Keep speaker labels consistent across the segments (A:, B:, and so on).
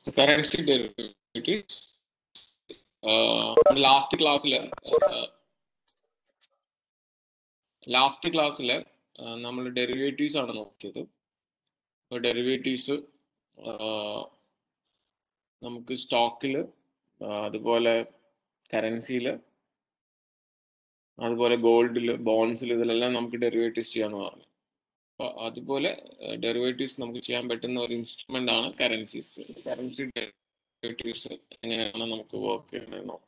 A: Currency derivatives last ക്ലാസ്സിൽ last ക്ലാസ്സിൽ നമ്മൾ ഡെറിവേറ്റീവ്സ് ആണ് നോക്കിയത് അപ്പോൾ ഡെറിവേറ്റീവ്സ് നമുക്ക് സ്റ്റോക്കിൽ അതുപോലെ കറൻസിയിൽ അതുപോലെ ഗോൾഡിൽ ബോൺസിൽ ഇതിലെല്ലാം നമുക്ക് ഡെറിവേറ്റീവ്സ് ചെയ്യാന്ന് പറഞ്ഞു അപ്പോൾ അതുപോലെ ഡെറിവേറ്റീവ്സ് നമുക്ക് ചെയ്യാൻ പറ്റുന്ന ഒരു ഇൻസ്ട്രുമെന്റ് ആണ് കറൻസീസ് കറൻസി ഡെറിവേറ്റീവ്സ് എങ്ങനെയാണ് നമുക്ക് വർക്ക് ചെയ്യുന്നത് നോക്കാം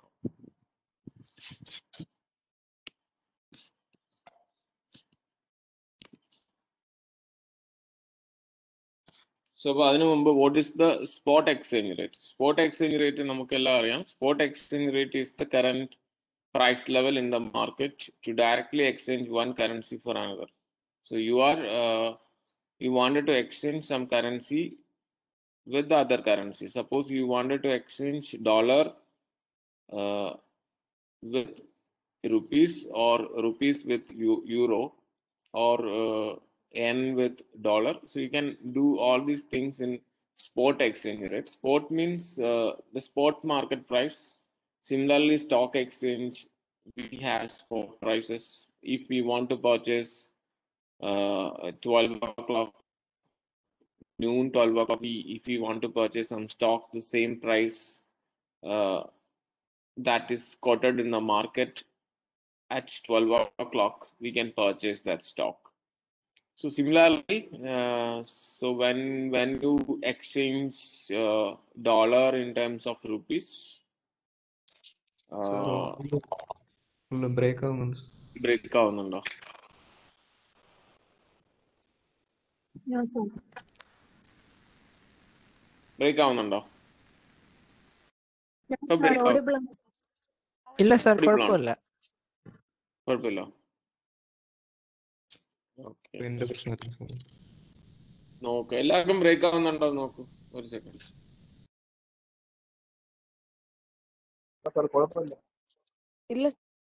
A: സോ അപ്പോൾ അതിനു മുമ്പ് what is the spot exchange rate spot exchange rate നമുക്കെല്ലാം അറിയാം spot exchange rate is the current price level in the market to directly exchange one currency for another. So you are uh, you wanted to exchange some currency with the other currency. Suppose you wanted to exchange dollar uh, with rupees or rupees with euro or uh, yen with dollar. So you can do all these things in spot exchange rate. Spot means uh, the spot market price Similarly, stock exchange we have spot prices. If we want to purchase uh, 12 o'clock, noon, 12 o'clock, we, if we want to purchase some stocks, the same price uh, that is quoted in the market at 12 o'clock, we can purchase that stock. So similarly, uh, so when when you exchange uh, dollar in terms of rupees,
B: full break ആവുന്നുണ്ട്
A: break ആവുന്നുണ്ടോ
C: No, sir.
A: Break ആവുന്നുണ്ടോ
C: No,
A: Oh,
C: sir.
A: break out.
C: Audible ആണ്, sir.
D: ഇല്ല sir
A: Audible ആണോ?
D: കുഴപ്പമില്ല
A: കുഴപ്പമില്ല okay
B: എന്റെ പ്രശ്നത്തിൽ
A: നോക്ക് എല്ലാവർക്കും ബ്രേക്ക് ആവുന്നുണ്ടോ നോക്കൂ ഒരു സെക്കൻഡ്
D: ഇല്ല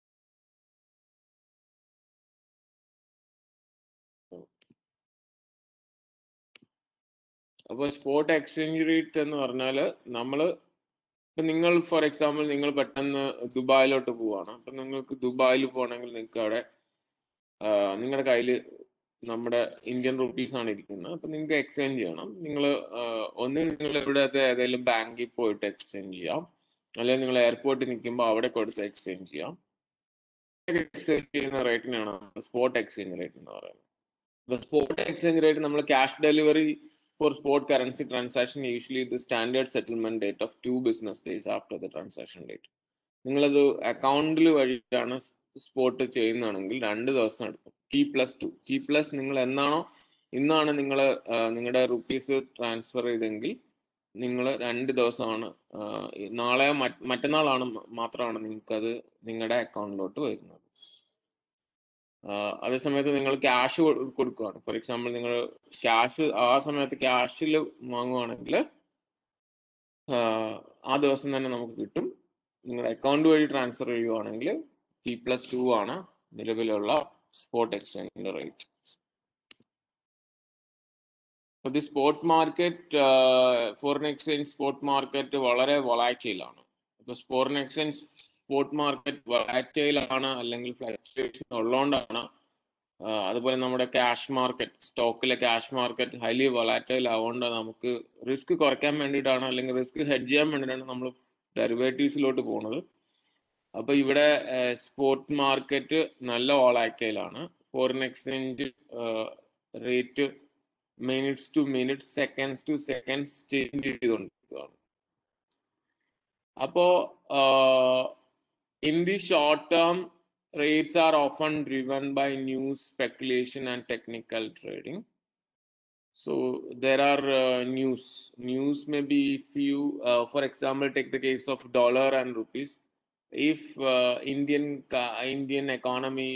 A: അപ്പോൾ സ്പോട്ട് എക്സ്ചേഞ്ച് റേറ്റ് എന്ന് പറഞ്ഞാൽ നമ്മൾ ഇപ്പം നിങ്ങൾ ഫോർ എക്സാമ്പിൾ നിങ്ങൾ പെട്ടെന്ന് ദുബായിലോട്ട് പോവാണ് അപ്പം നിങ്ങൾക്ക് ദുബായിൽ പോകണമെങ്കിൽ നിങ്ങൾക്ക് അവിടെ നിങ്ങളുടെ കയ്യിൽ നമ്മുടെ ഇന്ത്യൻ റുപ്പീസ് ആണ് ഇരിക്കുന്നത് അപ്പം നിങ്ങൾക്ക് എക്സ്ചേഞ്ച് ചെയ്യണം നിങ്ങൾ ഒന്ന് നിങ്ങൾ ഇവിടുത്തെ ഏതെങ്കിലും ബാങ്കിൽ പോയിട്ട് എക്സ്ചേഞ്ച് ചെയ്യാം അല്ലെങ്കിൽ നിങ്ങൾ എയർപോർട്ടിൽ നിൽക്കുമ്പോൾ അവിടെ കൊടുത്ത് എക്സ്ചേഞ്ച് ചെയ്യാം എക്സ്ചേഞ്ച് ചെയ്യുന്ന റേറ്റിനാണ് സ്പോട്ട് എക്സ്ചേഞ്ച് റേറ്റ് എന്ന് പറയുന്നത് സ്പോട്ട് എക്സ്ചേഞ്ച് റേറ്റ് നമ്മൾ cash delivery for spot currency transaction usually the standard settlement date of two business days after the transaction date നിങ്ങളത് അക്കൗണ്ടിൽ വഴിയാണ് സ്പോട്ട് ചെയ്യുന്നതാണെങ്കിൽ രണ്ട് ദിവസം എടുക്കും T plus two T plus നിങ്ങൾ എന്നാണോ ഇന്നാണ് നിങ്ങൾ നിങ്ങളുടെ റുപ്പീസ് ട്രാൻസ്ഫർ ചെയ്തെങ്കിൽ നിങ്ങൾ രണ്ട് ദിവസമാണ് നാളെയോ മറ്റന്നാളാണ് മാത്രമാണ് നിങ്ങൾക്കത് നിങ്ങളുടെ അക്കൗണ്ടിലോട്ട് വരുന്നത് അതേസമയത്ത് നിങ്ങൾ ക്യാഷ് കൊടുക്കുകയാണ് ഫോർ എക്സാമ്പിൾ നിങ്ങൾ ക്യാഷ് ആ സമയത്ത് ക്യാഷിൽ വാങ്ങുവാണെങ്കിൽ ആ ദിവസം തന്നെ നമുക്ക് കിട്ടും നിങ്ങളുടെ അക്കൗണ്ട് വഴി ട്രാൻസ്ഫർ ചെയ്യുവാണെങ്കിൽ ടി പ്ലസ് ടു ആണ് നിലവിലുള്ള സ്പോട്ട് എക്സ്ചേഞ്ചിന്റെ റേറ്റ് അപ്പോൾ the spot market foreign exchange spot market വളരെ വൊളാറ്റൈലാണ് അപ്പോൾ ഫോറിൻ എക്സ്ചേഞ്ച് സ്പോട്ട് മാർക്കറ്റ് വൊളാറ്റൈലാണ് അല്ലെങ്കിൽ ഫ്ലക്ച്വേഷൻ ഉള്ളതുകൊണ്ടാണ് അതുപോലെ നമ്മുടെ ക്യാഷ് മാർക്കറ്റ് സ്റ്റോക്കിലെ ക്യാഷ് മാർക്കറ്റ് ഹൈലി വൊളാറ്റൈൽ ആവുകൊണ്ട് നമുക്ക് റിസ്ക് കുറയ്ക്കാൻ വേണ്ടിയിട്ടാണ് അല്ലെങ്കിൽ റിസ്ക് ഹെഡ് ചെയ്യാൻ വേണ്ടിയിട്ടാണ് നമ്മൾ ഡെറിവേറ്റീവ്സിലോട്ട് പോകുന്നത് അപ്പൊ ഇവിടെ സ്പോട്ട് മാർക്കറ്റ് നല്ല വോളാറ്റൈലാണ് foreign exchange rate minutes to minutes seconds to seconds change ചെയ്തുകൊണ്ടിരിക്കുകയാണ് അപ്പോ in the short term, rates are often driven by news, speculation, and technical trading. So there are uh, news. News may be few. Uh, for example, take the case of dollar and rupees. If uh, Indian Indian economy,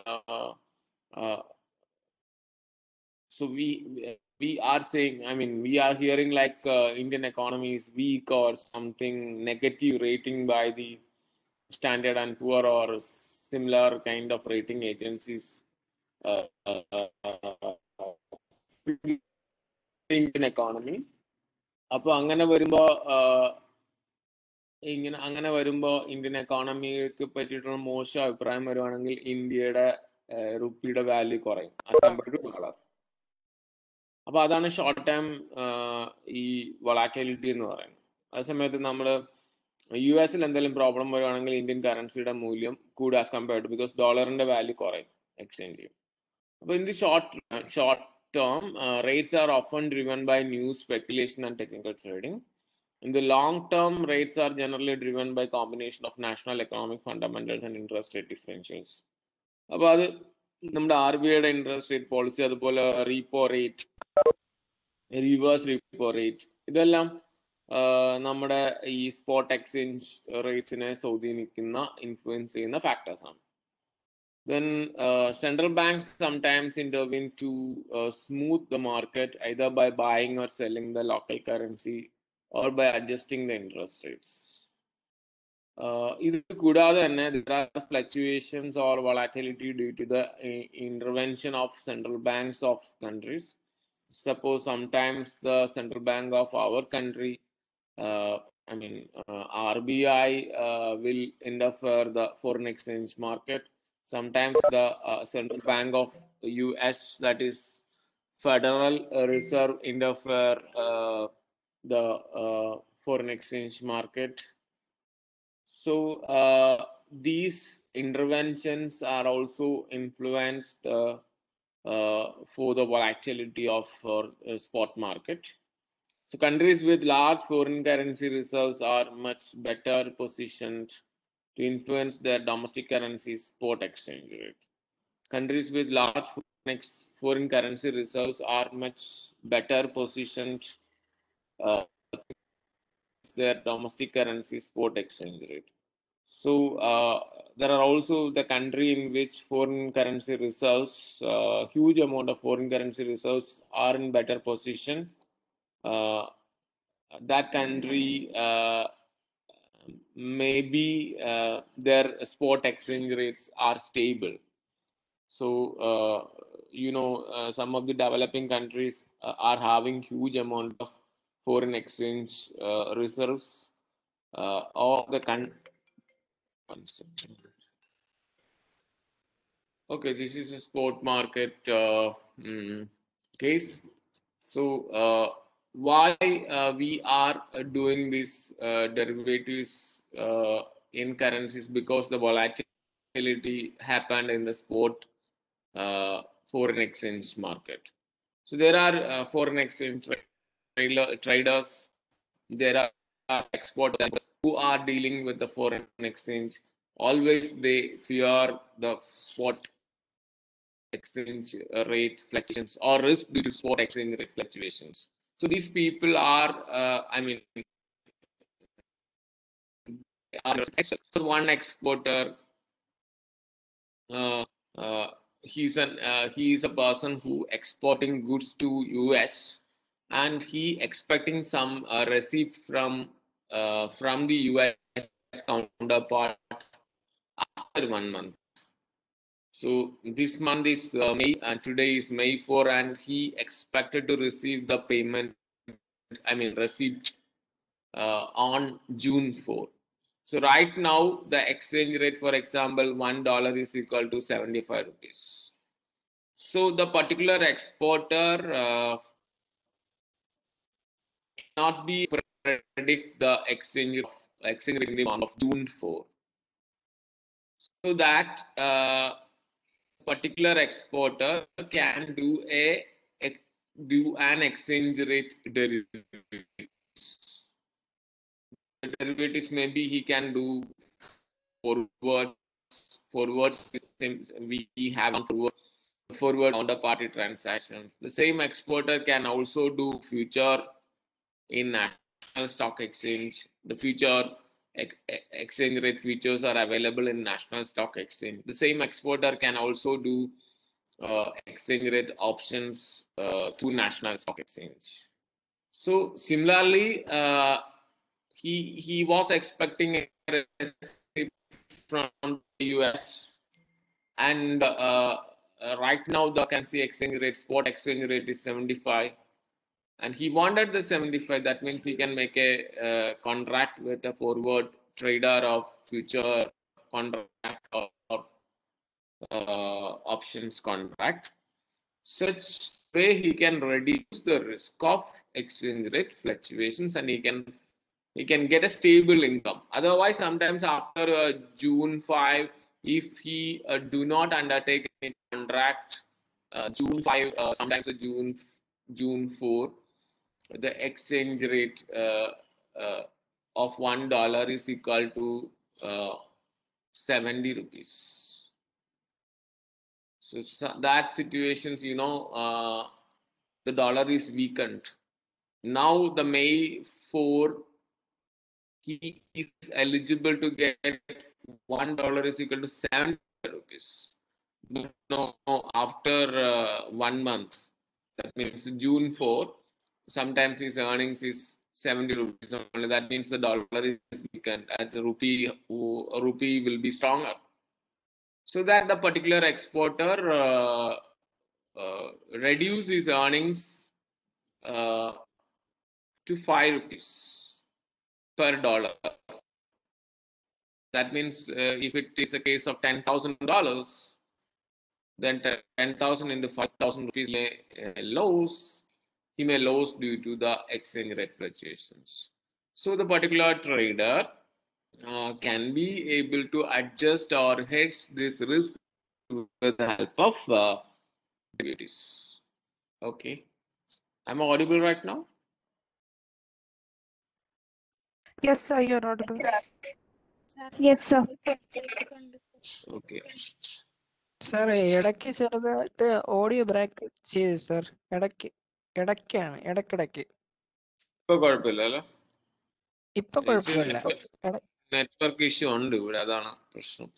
A: so we we are saying, I mean, we are hearing like Indian economy is weak or something negative rating by the Standard and Poor or similar kind of rating agencies uh, uh, uh, Indian economy. അപ്പൊ അങ്ങനെ വരുമ്പോ ആഹ്, ഇങ്ങനെ അങ്ങനെ വരുമ്പോ Indian economic പറ്റിയിട്ടുള്ള മോശം അഭിപ്രായം വരുവാണെങ്കിൽ ഇന്ത്യയുടെ ആഹ്, റുപ്പിയുടെ വാല്യൂ കുറയും ഡോളർ അപ്പൊ അതാണ് ഷോർട്ട് ടൈം ഈ വൊളാറ്റിലിറ്റി എന്ന് പറയുന്നത് ആ സമയത്ത് നമ്മൾ യു എസിൽ എന്തെങ്കിലും പ്രോബ്ലം വരുവാണെങ്കിൽ ഇന്ത്യൻ കറൻസിയുടെ മൂല്യം കൂടും ആസ് കമ്പയർഡ് ബിക്കോസ് ഡോളറിന്റെ വാല്യൂ കുറയും എക്സ്ചേഞ്ച് ചെയ്യും അപ്പൊ in the short short term rates are often driven by news speculation and technical trading In the long term, rates are generally driven by combination of national economic fundamentals and interest rate differentials. അപ്പൊ അത് നമ്മുടെ R B ഐയുടെ interest rate policy അതുപോലെ repo rate reverse repo rate ഇതെല്ലാം ആ, നമ്മുടെ ഈ spot exchange റേറ്റ്സിനെ സ്വാധീനിക്കുന്ന ഇൻഫ്ലുവൻസ് ചെയ്യുന്ന ഫാക്ടേഴ്സ് ആണ് Then uh, central banks sometimes intervene to uh, smooth the market either by buying or selling the local currency or by adjusting the interest rates. Uh, ഇത് കൂടാതെ തന്നെ there are fluctuations or volatility due to the uh, intervention of central banks of countries. Suppose sometimes the central bank of our country, uh, I mean uh, RBI, uh, will interfere the foreign exchange market. Sometimes the uh, central bank of US, that is Federal Reserve, interfere uh, the uh, foreign exchange market. So uh, these interventions are also influenced uh, uh, for the volatility of uh, uh, spot market. So countries with large foreign currency reserves are much better positioned to influence their domestic currency spot exchange rate. Countries with large foreign ex- foreign currency reserves are much better positioned uh, their domestic currency spot exchange rate. So uh, there are also the country in which foreign currency reserves, uh, huge amount of foreign currency reserves are in better position. Uh, that country uh, maybe uh, their spot exchange rates are stable. So uh, you know uh, some of the developing countries uh, are having huge amount of foreign exchange uh, reserves. Uh, all the con- One second. Okay, this is a sport market uh, mm, case. So, uh, why uh, we are uh, doing these uh, derivatives uh, in currencies? Because the volatility happened in the sport uh, foreign exchange market. So, there are uh, foreign exchange tra- trailer- traders, there are exporters who are dealing with the foreign exchange. Always they fear the spot exchange uh, rate fluctuations or risk due to spot exchange rate fluctuations. So these people are, uh, I mean, are so one exporter. Uh, uh, he's an uh, he is a person who exporting goods to US, and he expecting some uh, receipt from uh, from the US counterpart after one month. So this month is uh, May, and today is May 4, and he expected to receive the payment, I mean, receipt uh, on June 4. So right now, the exchange rate, for example, one dollar is equal to 75 rupees. So the particular exporter uh, cannot be predict the exchange exchange rate in the month of June 4. So that uh, particular exporter can do a, a do an exchange rate derivatives. The derivatives maybe he can do forward forwards we have on forward forward on the party transactions. The same exporter can also do future in national stock exchange. The future ex- ex- exchange rate futures are available in national stock exchange. The same exporter can also do uh, exchange rate options uh, through national stock exchange. So similarly, uh, he he was expecting a receipt from the US, and uh, uh, right now the currency exchange rate, spot exchange rate is 75, and he wanted the 75 that means he can make a uh, contract with a forward trader of future contract or, or uh, options contract such way he can reduce the risk of exchange rate fluctuations and he can he can get a stable income otherwise sometimes after uh, june 5 if he uh, do not undertake a contract uh, june 5 uh, sometimes uh, june june 4 the exchange rate uh, uh, of one dollar is equal to uh, 70 rupees so, so that situations you know uh, the dollar is weakened now the may 4 he is eligible to get one dollar is equal to 70 rupees but no after uh, one month that means june 4 sometimes his earnings is 70 rupees only. That means the dollar is weakened and the rupee, uh, rupee will be stronger. So that the particular exporter uh, uh, reduce his earnings uh, to 5 rupees per dollar. That means uh, if it is a case of $10,000, then 10,000 into 5,000 rupees may uh, lose he may lose due to the exchange rate fluctuations. So the particular trader uh, can be able to adjust or hedge this risk with the help of uh, derivatives. Okay. Am I audible right now?
D: Yes, sir, you're audible.
E: Yes, sir.
A: Okay.
D: Sir ഇടയ്ക്ക് ചെറുതായിട്ട് audio break ചെയ്തു sir ഇടയ്ക്ക് ഇടയ്ക്കാണ് ഇടയ്ക്കിടയ്ക്ക്
A: ഇപ്പൊ കുഴപ്പമില്ല അല്ലേ
D: ഇപ്പൊ കുഴപ്പമില്ല എട-
A: നെറ്റ്വർക്ക് ഇഷ്യൂ ഉണ്ട് ഇവിടെ അതാണ് പ്രശ്നം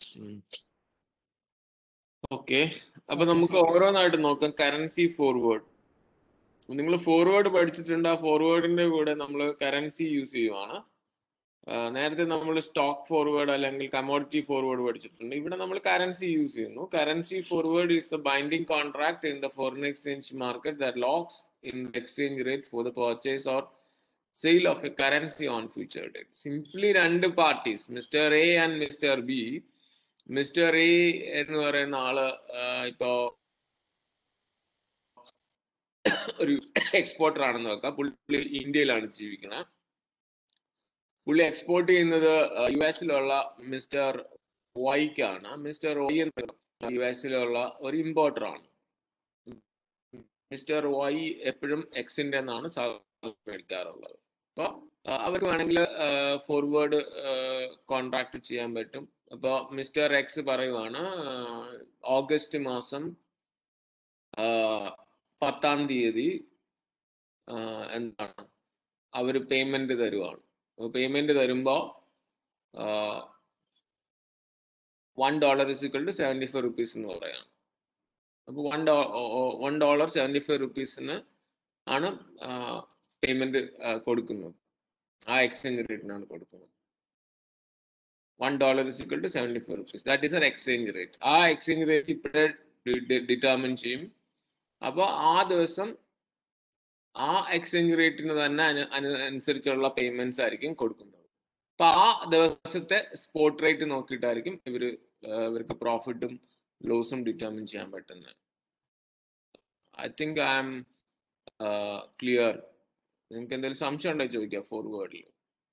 A: ഓക്കെ അപ്പൊ നമുക്ക് ഓരോന്നായിട്ട് നോക്കാം കറൻസി ഫോർവേഡ് നിങ്ങൾ ഫോർവേഡ് പഠിച്ചിട്ടുണ്ട് ആ ഫോർവേഡിന്റെ കൂടെ നമ്മൾ കറൻസി യൂസ് ചെയ്യുവാണ് ആ, നേരത്തെ നമ്മൾ സ്റ്റോക്ക് ഫോർവേഡ് അല്ലെങ്കിൽ കമോഡിറ്റി ഫോർവേഡ് പഠിച്ചിട്ടുണ്ട് ഇവിടെ നമ്മൾ കറൻസി യൂസ് ചെയ്യുന്നു currency forward is the binding contract in the foreign exchange market that locks in the exchange rate for the purchase or sale of a currency on future date simply രണ്ട് parties mister A and mister B mister A എന്ന് പറയുന്ന ആള് ആ, ഇപ്പോ ഒരു exporter ആണെന്ന് വെക്കാം പുള്ളി ഇന്ത്യയിലാണ് ജീവിക്കുന്നത് പുള്ളി എക്സ്പോർട്ട് ചെയ്യുന്നത് യു എസിലുള്ള മിസ്റ്റർ വൈക്കാണ് മിസ്റ്റർ വൈ എന്ന് യു എസിലുള്ള ഒരു ഇമ്പോർട്ടർ ആണ് മിസ്റ്റർ വൈ എപ്പോഴും എക്സിന്റെ എന്നാണ് സാധാരണ മേടിക്കാറുള്ളത് അപ്പോൾ അവർക്ക് വേണമെങ്കിൽ ഫോർവേഡ് കോൺട്രാക്ട് ചെയ്യാൻ പറ്റും അപ്പോൾ മിസ്റ്റർ എക്സ് പറയുവാണ് ആഹ് ഓഗസ്റ്റ് മാസം ആഹ് പത്താം തീയതി ആഹ് എന്താണ് അവർ പേയ്മെന്റ് തരുവാണ് പേയ്മെന്റ് തരുമ്പോൾ one dollar is equal to seventy five rupees എന്ന് പറയാണ് അപ്പോൾ വൺ ഡോ വൺ ഡോളർ സെവൻറ്റി ഫൈവ് റുപ്പീസിന് ആണ് പേയ്മെന്റ് കൊടുക്കുന്നത് ആ എക്സ്ചേഞ്ച് റേറ്റിനാണ് കൊടുക്കുന്നത് one dollar is equal to seventy five rupees that is an exchange rate ആ എക്സ്ചേഞ്ച് റേറ്റ് ഇപ്പോഴേ ഡിറ്റർമിൻ ചെയ്യും അപ്പോൾ ആ ദിവസം ആ എക്സ്ചേഞ്ച് റേറ്റിന് തന്നെ അനു- അനു- അനുസരിച്ചുള്ള പേയ്മെന്റ്സ് ആയിരിക്കും കൊടുക്കുന്നത് അപ്പൊ ആ ദിവസത്തെ സ്പോട്ട് റേറ്റ് നോക്കിയിട്ടായിരിക്കും ഇവര് ആ, ഇവർക്ക് പ്രോഫിറ്റും ലോസും ഡിറ്റർമിൻ ചെയ്യാൻ പറ്റുന്നത് I think I am clear നിങ്ങൾക്ക് എന്തെങ്കിലും സംശയം ഉണ്ടോ ചോദിക്കാം ഫോർവേഡിൽ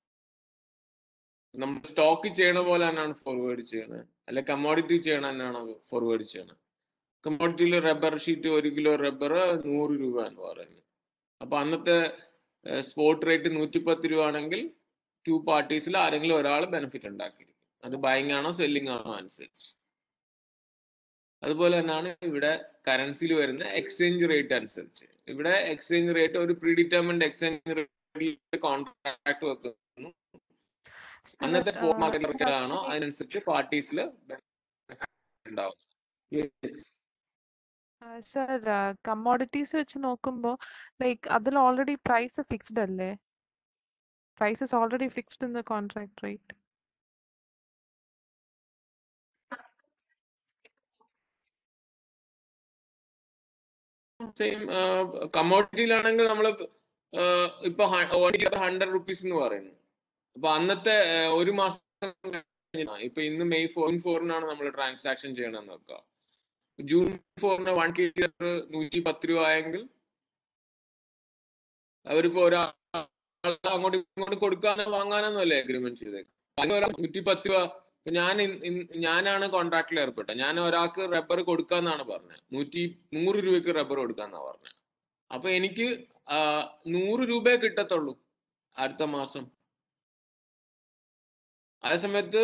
A: നമ്മൾ സ്റ്റോക്ക് ചെയ്യണ പോലെ തന്നെയാണ് ഫോർവേഡ് ചെയ്യണത് അല്ലെ കമ്മോഡിറ്റി ചെയ്യണ തന്നെയാണ് ഫോർവേഡ് ചെയ്യണത് കമ്മോഡിറ്റിയിൽ റബ്ബർ ഷീറ്റ് ഒരു കിലോ റബ്ബർ നൂറ് രൂപ എന്ന് പറയുന്നത് അപ്പൊ അന്നത്തെ സ്പോട്ട് റേറ്റ് നൂറ്റിപ്പത്ത് രൂപ ആണെങ്കിൽ ടു പാർട്ടീസിൽ ആരെങ്കിലും ഒരാൾ ബെനിഫിറ്റ് ഉണ്ടാക്കിയിരിക്കും അത് ബൈങ് ആണോ സെല്ലിംഗ് ആണോ അനുസരിച്ച് അതുപോലെ തന്നെയാണ് ഇവിടെ കറൻസിയിൽ വരുന്ന എക്സ്ചേഞ്ച് റേറ്റ് അനുസരിച്ച് ഇവിടെ എക്സ്ചേഞ്ച് റേറ്റ് ഒരു പ്രീഡിറ്റർമിൻഡ് എക്സ്ചേഞ്ച് റേറ്റ് കോൺട്രാക്ട് വെക്കുന്നു അന്നത്തെ സ്പോട്ട് മാർക്കറ്റ് ആണോ അതിനനുസരിച്ച് പാർട്ടീസിൽ ഉണ്ടാവും Yes.
F: സർ കമ്മോഡിറ്റീസ് വെച്ച് നോക്കുമ്പോൾ ലൈക്ക് അതിൽ ഓൾറെഡി പ്രൈസ് ഫിക്സ്ഡ് അല്ലേ price is already fixed in the contract rate
A: same കമ്മോഡിറ്റിയിലാണെങ്കിൽ നമ്മൾ ഇപ്പൊ ഹൺഡ്രഡ് റുപ്പീസ് എന്ന് പറയുന്നു അപ്പൊ അന്നത്തെ ഏഹ്, ഒരു മാസം കഴിഞ്ഞാ, ഇപ്പൊ ഇന്ന് മെയ് ഫോർ ഫോറിനാണ് നമ്മൾ ട്രാൻസാക്ഷൻ ചെയ്യണമെന്ന് വെക്കുക ജൂൺ ഫോറിന് വൺ കെ ജി നൂറ്റി പത്ത് രൂപ ആയെങ്കിൽ അവരിപ്പോ ഒരാൾ അങ്ങോട്ട് ഇങ്ങോട്ട് കൊടുക്കാനോ വാങ്ങാനോ അല്ലേ അഗ്രിമെന്റ് ചെയ്തേക്കുന്നത് അതിന് ഒരാൾ നൂറ്റി പത്ത് രൂപ ഇപ്പൊ ഞാൻ ഇൻ- ഇൻ- ഞാനാണ് കോൺട്രാക്റ്റിൽ ഏർപ്പെട്ടത് ഞാൻ ഒരാൾക്ക് റബ്ബർ കൊടുക്കാന്നാണ് പറഞ്ഞത് നൂറ്റി നൂറ് രൂപയ്ക്ക് റബ്ബർ കൊടുക്കാന്നാ പറഞ്ഞത് അപ്പൊ എനിക്ക് ആ, നൂറ് രൂപയെ കിട്ടത്തുള്ളൂ അടുത്ത മാസം അതേ സമയത്ത്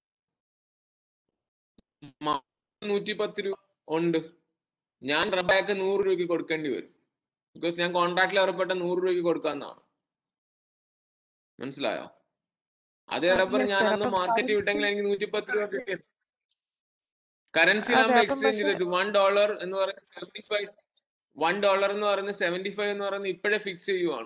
A: നൂറ്റി പത്ത് രൂപ ഉണ്ട് ഞാൻ റബ്ബാക്ക് നൂറ് രൂപയ്ക്ക് കൊടുക്കേണ്ടി വരും ബിക്കോസ് ഞാൻ കോൺട്രാക്റ്റിൽ ഏർപ്പെട്ട നൂറ് രൂപയ്ക്ക് കൊടുക്കാന്നാണ് മനസ്സിലായോ അതേ
F: ആ,
A: റബ്ബർ
F: yes
A: ഞാൻ
F: sir.
A: അന്ന്
F: അപ്പം
A: മാർക്കറ്റിൽ വിട്ടെങ്കിൽ എനിക്ക് നൂറ്റി പത്ത് രൂപ കിട്ടി കറൻസി
F: അതെ,
A: നമ്മൾ
F: അപ്പം
A: എക്സ്ചേഞ്ച്
F: പക്ഷേ-
A: ചെയ്തിട്ട് വൺ ഡോളർ എന്ന് പറയുന്നത് സെവന്റി ഫൈവ് വൺ ഡോളർ എന്ന് പറയുന്നത് സെവന്റി ഫൈവ് എന്ന് പറയുന്നത് ഇപ്പോഴേ ഫിക്സ് ചെയ്യുവാണ്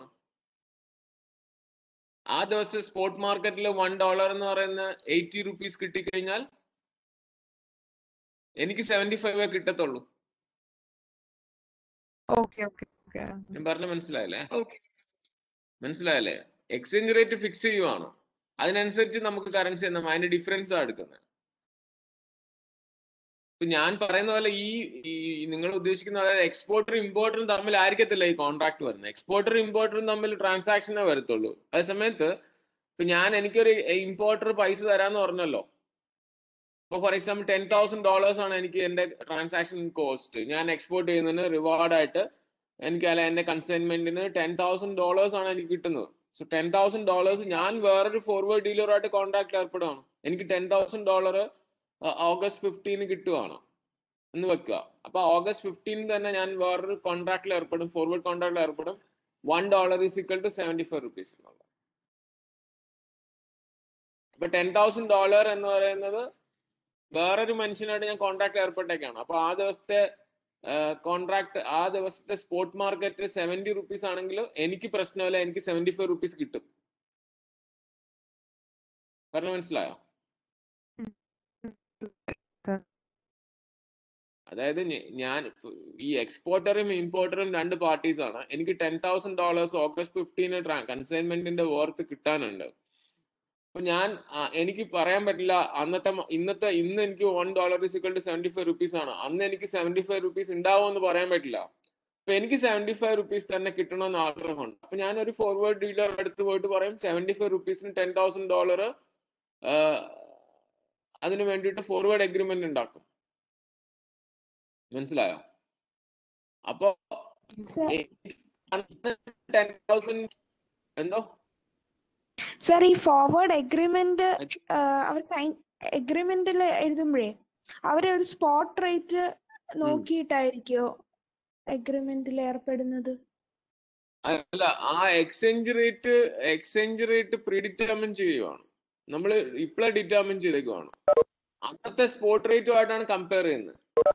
A: ആ ദിവസം സ്പോട്ട് മാർക്കറ്റിൽ വൺ ഡോളർ എന്ന് പറയുന്ന എയ്റ്റി റുപ്പീസ് കിട്ടിക്കഴിഞ്ഞാൽ എനിക്ക് സെവന്റി ഫൈവ് കിട്ടത്തുള്ളൂ
F: ഓക്കെ ഓക്കെ ഓക്കെ
A: ഞാൻ പറഞ്ഞ മനസ്സിലായല്ലേ മനസ്സിലായല്ലേ എക്സ്ചേഞ്ച് റേറ്റ് ഫിക്സ് ചെയ്യുവാണ് അതിനനുസരിച്ച് നമുക്ക് കറൻസി എന്നാ അതിന്റെ ഡിഫറൻസ് ആണ് എടുക്കുന്നത് ഇപ്പൊ ഞാൻ പറയുന്ന പോലെ ഈ ഈ നിങ്ങൾ ഉദ്ദേശിക്കുന്ന അതായത് എക്സ്പോർട്ടറും ഇമ്പോർട്ടറും തമ്മിൽ ആയിരിക്കത്തില്ല ഈ കോൺട്രാക്ട് വരുന്നത് എക്സ്പോർട്ടറും ഇമ്പോർട്ടറും തമ്മിൽ ട്രാൻസാക്ഷനേ വരത്തുള്ളൂ അതേ സമയത്ത് ഇപ്പൊ ഞാൻ എനിക്കൊരു ഇമ്പോർട്ടർ പൈസ തരാന്ന് പറഞ്ഞല്ലോ ഇപ്പൊ for example ten thousand dollars ആണ് എനിക്ക് എന്റെ ട്രാൻസാക്ഷൻ കോസ്റ്റ് ഞാൻ എക്സ്പോർട്ട് ചെയ്യുന്നതിന് റിവാർഡായിട്ട് എനിക്ക് അല്ല എന്റെ കൺസൈൻമെന്റിന് ടെൻ തൗസൻഡ് ഡോളേഴ്സ് ആണ് എനിക്ക് കിട്ടുന്നത് സോ ടെൻ തൗസൻഡ് ഡോളേഴ്സ് ഞാൻ വേറൊരു ഫോർവേഡ് ഡീലറുമായിട്ട് കോൺട്രാക്ട് ഏർപ്പെടുകയാണ് എനിക്ക് ടെൻ തൗസൻഡ് ഡോളർ ഓഗസ്റ്റ് ഫിഫ്റ്റീന് കിട്ടുവാണ് എന്ന് വെക്കുക അപ്പൊ ഓഗസ്റ്റ് ഫിഫ്റ്റീൻ തന്നെ ഞാൻ വേറൊരു കോൺട്രാക്റ്റിൽ ഏർപ്പെടും ഫോർവേഡ് കോൺട്രാക്റ്റിൽ ഏർപ്പെടും one dollar is equal to seventy five rupees എന്നുള്ള അപ്പൊ ടെൻ തൗസൻഡ് ഡോളർ എന്ന് പറയുന്നത് വേറൊരു മനുഷ്യനായിട്ട് ഞാൻ കോൺട്രാക്ട് ഏർപ്പെട്ടേക്കാണ് അപ്പൊ ആ ദിവസത്തെ കോൺട്രാക്ട് ആ ദിവസത്തെ സ്പോട്ട് മാർക്കറ്റ് സെവന്റി റുപ്പീസ് ആണെങ്കിൽ എനിക്ക് പ്രശ്നമില്ല എനിക്ക് സെവന്റി ഫൈവ് റുപ്പീസ് കിട്ടും പറഞ്ഞു മനസ്സിലായോ അതായത് ഞ- ഞാൻ ഇപ്പൊ ഈ എക്സ്പോർട്ടറും ഇമ്പോർട്ടറും രണ്ട് പാർട്ടീസ് ആണ് എനിക്ക് ടെൻ തൗസൻഡ് ഡോളേഴ്സ് ഓഗസ്റ്റ് ഫിഫ്റ്റീന് കൺസൈൻമെന്റിന്റെ വർത്ത് കിട്ടാനുണ്ട് അപ്പൊ ഞാൻ ആ, എനിക്ക് പറയാൻ പറ്റില്ല അന്നത്തെ മ- ഇന്നത്തെ ഇന്ന് എനിക്ക് one dollar is equal to seventy five rupees ആണ് അന്ന് എനിക്ക് സെവന്റി ഫൈവ് റുപ്പീസ് ഉണ്ടാവുമെന്ന് പറയാൻ പറ്റില്ല അപ്പൊ എനിക്ക് സെവന്റി ഫൈവ് റുപ്പീസ് തന്നെ കിട്ടണമെന്ന് ആഗ്രഹമുണ്ട് അപ്പൊ ഞാൻ ഒരു ഫോർവേഡ് ഡീലർ അടുത്ത് പോയിട്ട് പറയും സെവന്റി ഫൈവ് റുപ്പീസിന് ടെൻ തൗസൻഡ് ഡോളർ അതിന് വേണ്ടിയിട്ട് ഫോർവേഡ് എഗ്രിമെന്റ് ഉണ്ടാക്കും മനസ്സിലായോ അപ്പൊ
E: സർ
A: ടെൻ തൗസൻഡ് എന്തോ
E: സർ ഈ ഫോർവേഡ് എഗ്രിമെന്റ് അവർ സൈൻ എഗ്രിമെന്റിൽ എഴുതുമ്പോഴേ അവര് ഒരു സ്പോട്ട് റേറ്റ് നോക്കിയിട്ടായിരിക്കോ എഗ്രിമെന്റിൽ ഏർപ്പെടുന്നത്
A: അല്ല ആ exchange rate exchange rate predetermine ചെയ്യുവാണ് നമ്മൾ ഇപ്പോഴേ ഡിറ്റർമിൻ ചെയ്തേക്കുവാണ് അന്നത്തെ സ്പോട്ട് റേറ്റുമായിട്ടാണ് കമ്പയർ ചെയ്യുന്നത്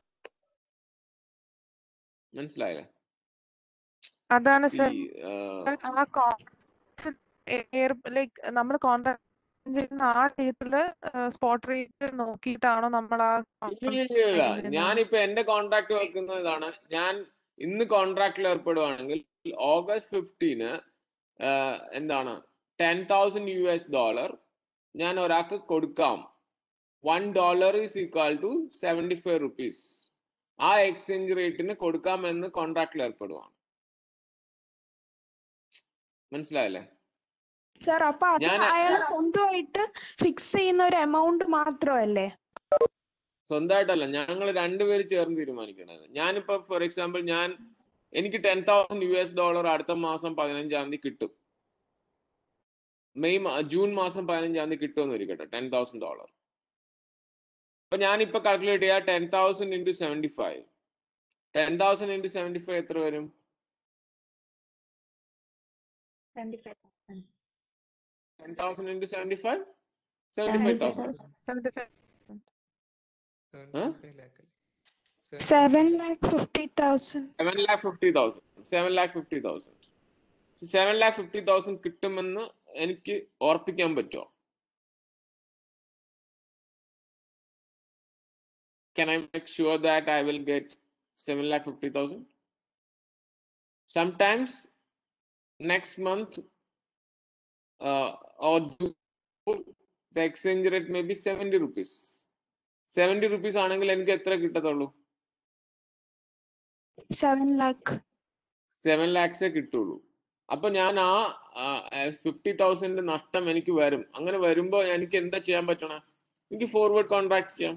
A: മനസ്സിലായല്ലേ
F: അതാണ് സർ
A: See, ആ,
F: ആ ലൈക്ക് നമ്മൾ കോൺട്രാക്ട് ചെയ്യുന്ന ആ ഡേറ്റില് സ്പോട്ട് റേറ്റ് നോക്കിയിട്ടാണോ നമ്മൾ ആ
A: ഇല്ലില്ലില്ല. ഞാനിപ്പോ എന്റെ കോൺട്രാക്ട് വെക്കുന്ന ഇതാണ് ഞാൻ ഇന്ന് കോൺട്രാക്റ്റിൽ ഏർപ്പെടുവാണെങ്കിൽ ഓഗസ്റ്റ് ഫിഫ്റ്റീന് എന്താണ് ten thousand U S dollar ഞാൻ ഒരാൾക്ക് കൊടുക്കാം one dollar is equal to seventy five rupees ആ എക്സ്ചേഞ്ച് റേറ്റിന് കൊടുക്കാമെന്ന് കോൺട്രാക്റ്റിൽ ഏർപ്പെടുവാണ് മനസ്സിലായല്ലേ
E: സർ അപ്പൊ അത്
A: ഞാൻ-
E: അയാൾ സ്വന്തമായിട്ട് ഫിക്സ് ചെയ്യുന്ന ഒരു എമൗണ്ട് മാത്രമല്ലേ
A: സ്വന്തമായിട്ടല്ല ഞങ്ങൾ രണ്ടുപേര് ചേർന്ന് തീരുമാനിക്കണത് ഞാനിപ്പോ ഫോർ എക്സാമ്പിൾ ഞാൻ എനിക്ക് ten thousand U S dollar അടുത്ത മാസം പതിനഞ്ചാം തീയതി കിട്ടും മെയ് മാ- ജൂൺ മാസം പതിനഞ്ചാം തീയതി കിട്ടുമെന്ന് ഇരിക്കട്ടെ ടെൻ തൗസൻഡ് ഡോളർ അപ്പൊ ഞാനിപ്പോ കാൽക്കുലേറ്റ് ചെയ്യാം ten thousand into seventy five ten thousand into seventy five എത്ര വരും ten thousand into seventy five seventy five thousand
E: seven lakh fifty thousand
A: seven lakh fifty thousand seven lakh fifty thousand seven lakh fifty thousand കിട്ടുമെന്ന് എനിക്ക് ഓർപ്പിക്കാൻ പറ്റുമോ can I make sure that I will get seven lakh fifty thousand? Sometimes next month uh, or June, the exchange rate may be 70 rupees. 70 rupees ആണെങ്കിൽ എനിക്ക് എത്ര കിട്ടത്തുള്ളൂ
E: seven lakh
A: seven ലാക്സേ കിട്ടുള്ളൂ അപ്പൊ ഞാൻ ആ ഫിഫ്റ്റി തൗസൻഡ് നഷ്ടം എനിക്ക് വരും അങ്ങനെ വരുമ്പോ എനിക്ക് എന്താ ചെയ്യാൻ പറ്റണം എനിക്ക് ഫോർവേഡ് കോൺട്രാക്ട് ചെയ്യാം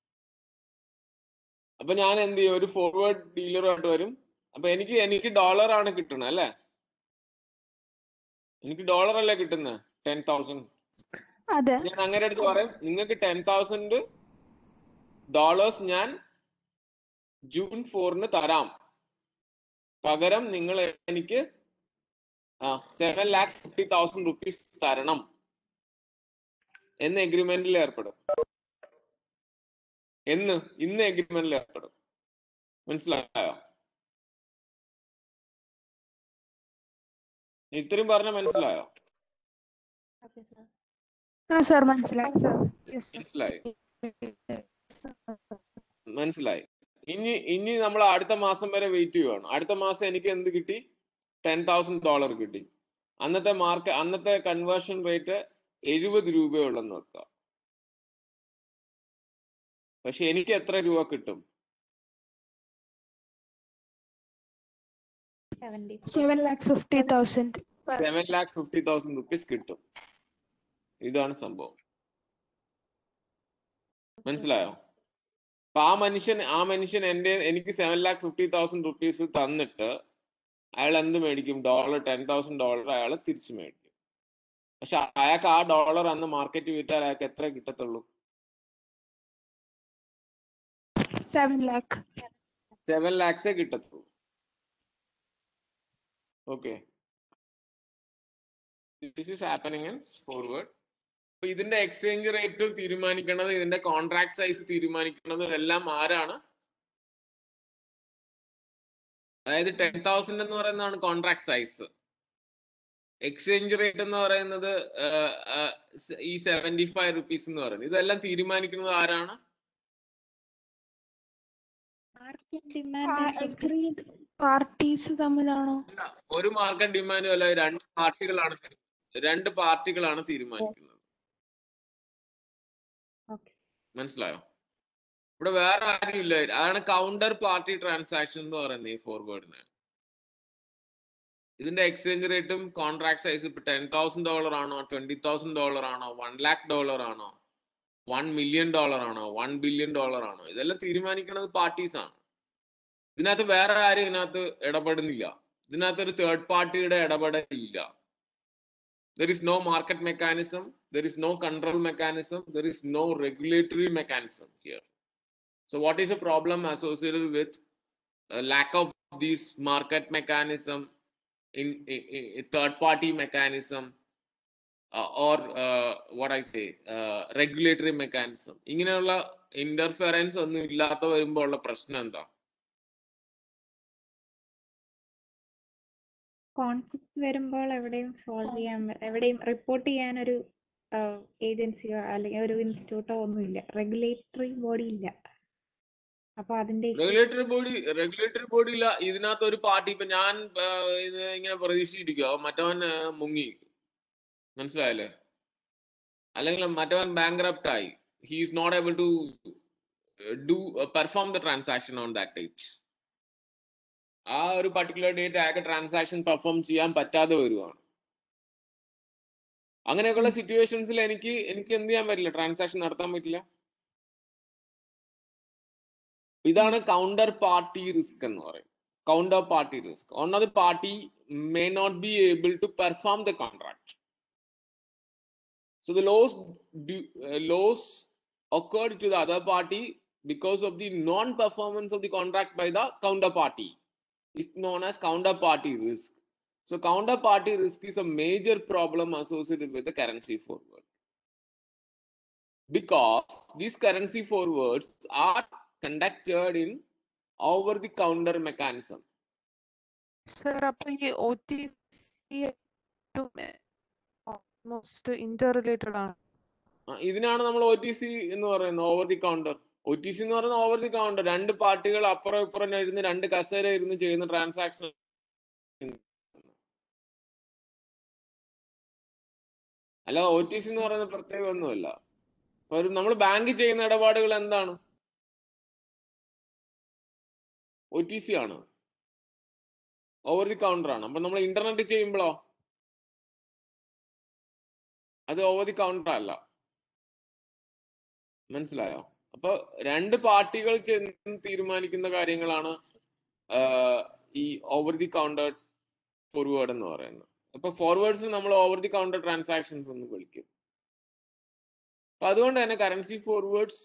A: അപ്പൊ ഞാൻ എന്ത് ചെയ്യും ഒരു ഫോർവേഡ് ഡീലറുമായിട്ട് വരും അപ്പൊ എനിക്ക് എനിക്ക് ഡോളർ ആണ് കിട്ടുന്നത് അല്ലേ എനിക്ക് ഡോളർ അല്ലേ കിട്ടുന്നത് ടെൻ തൗസൻഡ്
E: അതെ
A: ഞാൻ അങ്ങനെ അടുത്ത് പറയും നിങ്ങൾക്ക് ടെൻ തൗസൻഡ് ഡോളേഴ്സ് ഞാൻ ജൂൺ ഫോറിന് തരാം പകരം നിങ്ങൾ എനിക്ക് seven lakh fifty thousand rupees തരണം എന്ന് എഗ്രിമെന്റിൽ ഏർപ്പെടും എന്ന് ഇന്ന് എഗ്രിമെന്റിൽ ഏർപ്പെടും മനസ്സിലായോ ഇത്രയും പറഞ്ഞ മനസ്സിലായോ
E: ആ സാർ മനസ്സിലായി
F: sir. Yes, sir.
A: മനസ്സിലായി മനസ്സിലായി ഇനി ഇനി നമ്മൾ അടുത്ത മാസം വരെ വെയിറ്റ് ചെയ്യുവാണ് അടുത്ത മാസം എനിക്ക് എന്ത് കിട്ടി ടെൻ തൗസൻഡ് ഡോളർ കിട്ടി അന്നത്തെ മാർക്ക് അന്നത്തെ കൺവേർഷൻ റേറ്റ് എഴുപത് രൂപയുള്ളെന്ന് വെക്കുക പക്ഷെ എനിക്ക് എത്ര രൂപ കിട്ടും
E: seven lakh fifty thousand
A: seven lakh fifty thousand rupees കിട്ടും ഇതാണ് സംഭവം മനസ്സിലായോ അപ്പൊ ആ മനുഷ്യൻ ആ മനുഷ്യൻ എന്റെ എനിക്ക് seven lakh fifty thousand rupees തന്നിട്ട് അയാൾ എന്ത് മേടിക്കും ഡോളർ ടെൻ തൗസൻഡ് ഡോളർ അയാൾ തിരിച്ചു മേടിക്കും പക്ഷെ അയാൾക്ക് ആ ഡോളർ അന്ന് മാർക്കറ്റ് വിറ്റാൽ അയാൾക്ക് എത്ര കിട്ടത്തുള്ളൂ
E: സെവൻ ലാക്ക്
A: സെവൻ ലാക്സേ കിട്ടത്തുള്ളൂ okay this is happening in forward അപ്പൊ ഇതിന്റെ എക്സ്ചേഞ്ച് റേറ്റ് തീരുമാനിക്കുന്നത് ഇതിന്റെ കോൺട്രാക്ട് സൈസ് തീരുമാനിക്കുന്നത് എല്ലാം ആരാണ് അതായത് ടെൻ തൗസൻഡ് എന്ന് പറയുന്നതാണ് കോൺട്രാക്ട് സൈസ് എക്സ്ചേഞ്ച് റേറ്റ് എന്ന് പറയുന്നത് ആഹ്, ആഹ്, ഈ സെവന്റി ഫൈവ് റുപ്പീസ് എന്ന് പറയുന്നത് ഇതെല്ലാം തീരുമാനിക്കുന്നത് ആരാണ്
E: പാർട്ടീസ് തമ്മിലാണോ
A: അല്ല, ഒരു മാർക്കറ്റ് ഡിമാൻഡും അല്ല രണ്ട് പാർട്ടികളാണ് തീരു- രണ്ട് പാർട്ടികളാണ് തീരുമാനിക്കുന്നത് മനസ്സിലായോ ഇവിടെ വേറെ ആരും ഇല്ല അതാണ് കൗണ്ടർ പാർട്ടി ട്രാൻസാക്ഷൻ എന്ന് പറയുന്നത് ഈ ഫോർവേഡിന് ഇതിന്റെ എക്സ്ചേഞ്ച് റേറ്റും കോൺട്രാക്ട് സൈസ് ഇപ്പൊ ടെൻ തൗസൻഡ് ഡോളർ ആണോ ട്വന്റി തൗസൻഡ് ഡോളർ ആണോ വൺ ലാക്ക് ഡോളർ ആണോ വൺ മില്യൺ ഡോളർ ആണോ വൺ ബില്യൺ ഡോളർ ആണോ ഇതെല്ലാം തീരുമാനിക്കുന്നത് പാർട്ടീസ് ആണ് ഇതിനകത്ത് വേറെ ആരും ഇതിനകത്ത് ഇടപെടുന്നില്ല ഇതിനകത്ത് ഒരു തേർഡ് പാർട്ടിയുടെ ഇടപെടൽ ഇല്ല there is no market mechanism there is no control mechanism there is no regulatory mechanism here so what is the problem associated with a lack of these market mechanism in, in, in third party mechanism uh, or uh, what i say uh, regulatory mechanism ഇങ്ങനെയുള്ള interference ഒന്നും ഇല്ലാത്ത വരുമ്പോൾ ഉള്ള പ്രശ്നം എന്താ
C: conflict വരുമ്പോൾ എവിടെയും solve ചെയ്യാൻ പ- എവിടെയും റിപ്പോർട്ട് ചെയ്യാൻ ഒരു ഏജൻസിയോ അല്ലെങ്കിൽ ഒരു ഇൻസ്റ്റിറ്റ്യൂട്ടോ ഒന്നുമില്ല റെഗുലേറ്ററി ബോഡി ഇല്ല അപ്പൊ അതിന്റെ issue-
A: regulatory body regulatory body ഇല്ല ഇതിനകത്ത് ഒരു പാർട്ടി ഇപ്പൊ ഞാൻ ആ, ഇത് ഇങ്ങനെ പ്രതീക്ഷിച്ചിരിക്കുക മറ്റവൻ ആ, മുങ്ങി മനസ്സിലായല്ലേ അല്ലെങ്കിൽ മറ്റവൻ ബാങ്ക്രപ്റ്റ് ആയി he is not able to do perform the transaction on that date ആ ഒരു പർട്ടിക്കുലർ ഡേറ്റ് അയാൾക്ക് ട്രാൻസാക്ഷൻ പെർഫോം ചെയ്യാൻ പറ്റാതെ വരുവാണ് അങ്ങനെയൊക്കെയുള്ള സിറ്റുവേഷൻസിൽ എനിക്ക് എനിക്ക് എന്ത് ചെയ്യാൻ പറ്റില്ല ട്രാൻസാക്ഷൻ നടത്താൻ പറ്റില്ല ഇതാണ് കൗണ്ടർ പാർട്ടി റിസ്ക് എന്ന് പറയും കൗണ്ടർ പാർട്ടി റിസ്ക് ഓൺ അത് party may not be able to perform the contract so the loss loss occurred to the other party because of the non-performance of the contract by the counterparty. It's known as counterparty risk. So counterparty risk is a major problem associated with the currency forward. Because these currency forwards are conducted in over the counter mechanism.
F: Sir, അപ്പൊ ഈ O T C almost inter related ആണ്
A: ആ, ഇതിനാണ് നമ്മൾ O T C എന്ന് പറയുന്നത് over the counter O T C എന്ന് പറയുന്നത് ഓവർ ദി കൗണ്ടർ രണ്ട് പാർട്ടികൾ അപ്പുറം ഇപ്പുറം ഇരുന്ന് രണ്ട് കസേര ഇരുന്ന് ചെയ്യുന്ന ട്രാൻസാക്ഷൻ അല്ല ഒ ടി സി എന്ന് പറയുന്നത് പ്രത്യേകം ഒന്നുമല്ല ഒരു നമ്മൾ ബാങ്ക് ചെയ്യുന്ന ഇടപാടുകൾ എന്താണ് ഒ ടി സി ആണ് ഓവർ ദി കൗണ്ടർ ആണ് അപ്പൊ നമ്മൾ ഇന്റർനെറ്റ് ചെയ്യുമ്പോഴോ അത് ഓവർ ദി കൗണ്ടർ അല്ല മനസ്സിലായോ അപ്പൊ രണ്ട് പാർട്ടികൾ ചെന്ന് തീരുമാനിക്കുന്ന കാര്യങ്ങളാണ് ആഹ് ഈ ഓവർ ദി കൗണ്ടർ ഫോർവേഡ് എന്ന് പറയുന്നത് അപ്പൊ ഫോർവേഡ്സ് നമ്മൾ ഓവർ ദി കൗണ്ടർ ട്രാൻസാക്ഷൻസ് എന്ന് വിളിക്കും അപ്പൊ അതുകൊണ്ട് തന്നെ കറൻസി ഫോർവേഡ്സ്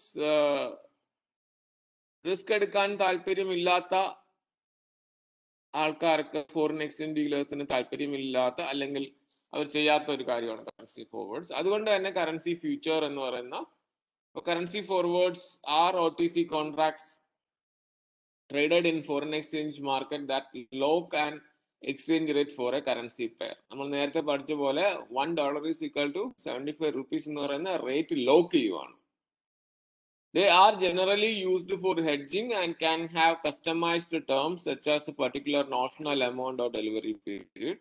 A: റിസ്ക് എടുക്കാൻ താല്പര്യമില്ലാത്ത ആൾക്കാർക്ക് ഫോറിൻ എക്സ്ചേഞ്ച് ഡീലേഴ്സിന് താല്പര്യമില്ലാത്ത അല്ലെങ്കിൽ അവർ ചെയ്യാത്ത ഒരു കാര്യമാണ് കറൻസി ഫോർവേഡ്സ് അതുകൊണ്ട് തന്നെ കറൻസി ഫ്യൂച്ചർ എന്ന് പറയുന്ന currency forwards are O T C contracts traded in foreign exchange market that lock and exchange rate for a currency pair നമ്മൾ നേരത്തെ പഠിച്ച പോലെ one dollar is equal to seventy five rupees എന്ന് പറയുന്ന rate lock ചെയ്യുവാണ് They are generally used for hedging and can have customized terms such as a particular notional amount or delivery period.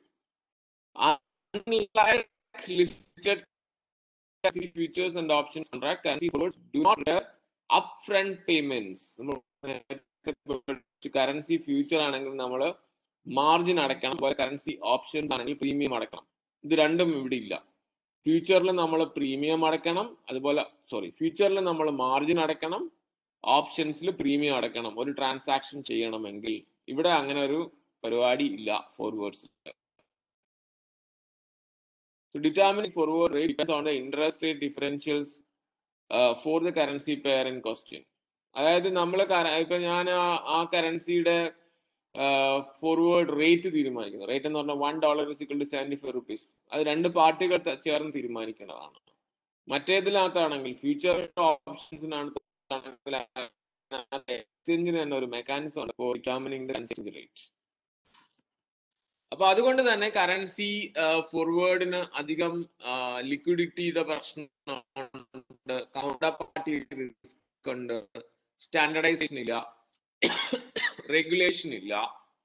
A: Unlike listed currency futures and options contract, currency forwards do not require upfront payments. Currency future ആണെങ്കിൽ നമ്മൾ margin അടയ്ക്കണം അതുപോലെ currency options ആണെങ്കിൽ premium അടയ്ക്കണം ഇത് രണ്ടും ഇവിടെ ഇല്ല ഫ്യൂച്ചറിൽ നമ്മൾ പ്രീമിയം അടയ്ക്കണം അതുപോലെ സോറി ഫ്യൂച്ചറിൽ നമ്മൾ മാർജിൻ അടയ്ക്കണം ഓപ്ഷൻസിൽ പ്രീമിയം അടയ്ക്കണം ഒരു ട്രാൻസാക്ഷൻ ചെയ്യണമെങ്കിൽ ഇവിടെ അങ്ങനെ ഒരു പരിപാടി ഇല്ല forwards So determining forward rate depends on the interest rate differentials uh, for the currency pair in question. അതായത് നമ്മൾ ഇപ്പൊ ഞാൻ ആ കറൻസിയുടെ ഫോർവേഡ് റേറ്റ് തീരുമാനിക്കുന്നത് റേറ്റ് എന്ന് പറഞ്ഞാൽ one dollar is equal to seventy five rupees അത് രണ്ട് പാർട്ടികൾ ത- ചേർന്ന് തീരുമാനിക്കേണ്ടതാണ് മറ്റേതിനകത്താണെങ്കിൽ ഫ്യൂച്ചർ ഓപ്ഷൻസിനാണ് എക്സ്ചേഞ്ചിന് തന്നെ ഒരു മെക്കാനിസം ഉണ്ട് for determining the exchange rate അപ്പൊ അതുകൊണ്ട് തന്നെ കറൻസി ഫോർവേഡിന് അധികം ലിക്വിഡിറ്റിയുടെ പ്രശ്നമുണ്ട് കൗണ്ടർ പാർട്ടി റിസ്ക് ഉണ്ട് സ്റ്റാൻഡർഡൈസേഷൻ ഇല്ല റെഗുലേഷൻ ഇല്ല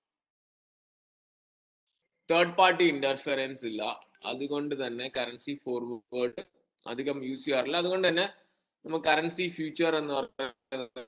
A: തേർഡ് പാർട്ടി ഇന്റർഫിയറൻസ് ഇല്ല അതുകൊണ്ട് തന്നെ കറൻസി ഫോർവേഡ് അധികം യൂസ് ചെയ്യാറില്ല അതുകൊണ്ട് തന്നെ നമുക്ക് കറൻസി ഫ്യൂച്ചർ എന്ന് പറയുന്നത്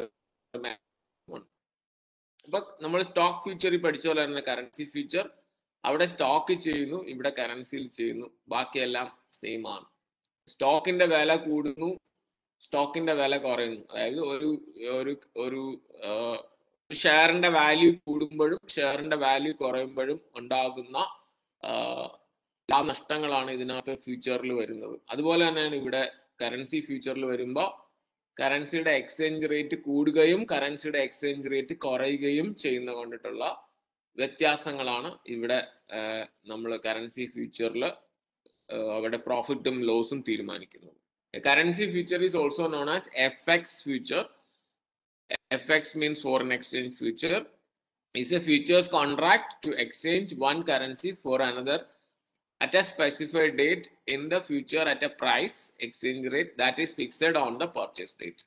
A: അപ്പൊ നമ്മൾ സ്റ്റോക്ക് ഫ്യൂച്ചറിൽ പഠിച്ച പോലെ തന്നെ കറൻസി ഫ്യൂച്ചർ അവിടെ സ്റ്റോക്ക് ചെയ്യുന്നു ഇവിടെ കറൻസിയിൽ ചെയ്യുന്നു ബാക്കിയെല്ലാം സെയിം ആണ് സ്റ്റോക്കിന്റെ വില കൂടുന്നു സ്റ്റോക്കിന്റെ വില കുറയുന്നു അതായത് ഒരു ഒരു ഒരു ഷെയറിന്റെ വാല്യൂ കൂടുമ്പോഴും ഷെയറിന്റെ വാല്യൂ കുറയുമ്പോഴും ഉണ്ടാകുന്ന ലാഭ നഷ്ടങ്ങളാണ് ഇതിനകത്ത് ഫ്യൂച്ചറിൽ വരുന്നത് അതുപോലെ തന്നെയാണ് ഇവിടെ കറൻസി ഫ്യൂച്ചറിൽ വരുമ്പോൾ കറൻസിയുടെ എക്സ്ചേഞ്ച് റേറ്റ് കൂടുകയും കറൻസിയുടെ എക്സ്ചേഞ്ച് റേറ്റ് കുറയുകയും ചെയ്യുന്ന കൊണ്ടിട്ടുള്ള വ്യത്യാസങ്ങളാണ് ഇവിടെ നമ്മൾ കറൻസി ഫ്യൂച്ചറിൽ അവിടെ പ്രോഫിറ്റും ലോസും തീരുമാനിക്കുന്നത് currency future is also known as F X future F X means foreign exchange future is a futures contract to exchange one currency for another at a specified date in the future at a price exchange rate that is fixed on the purchase date.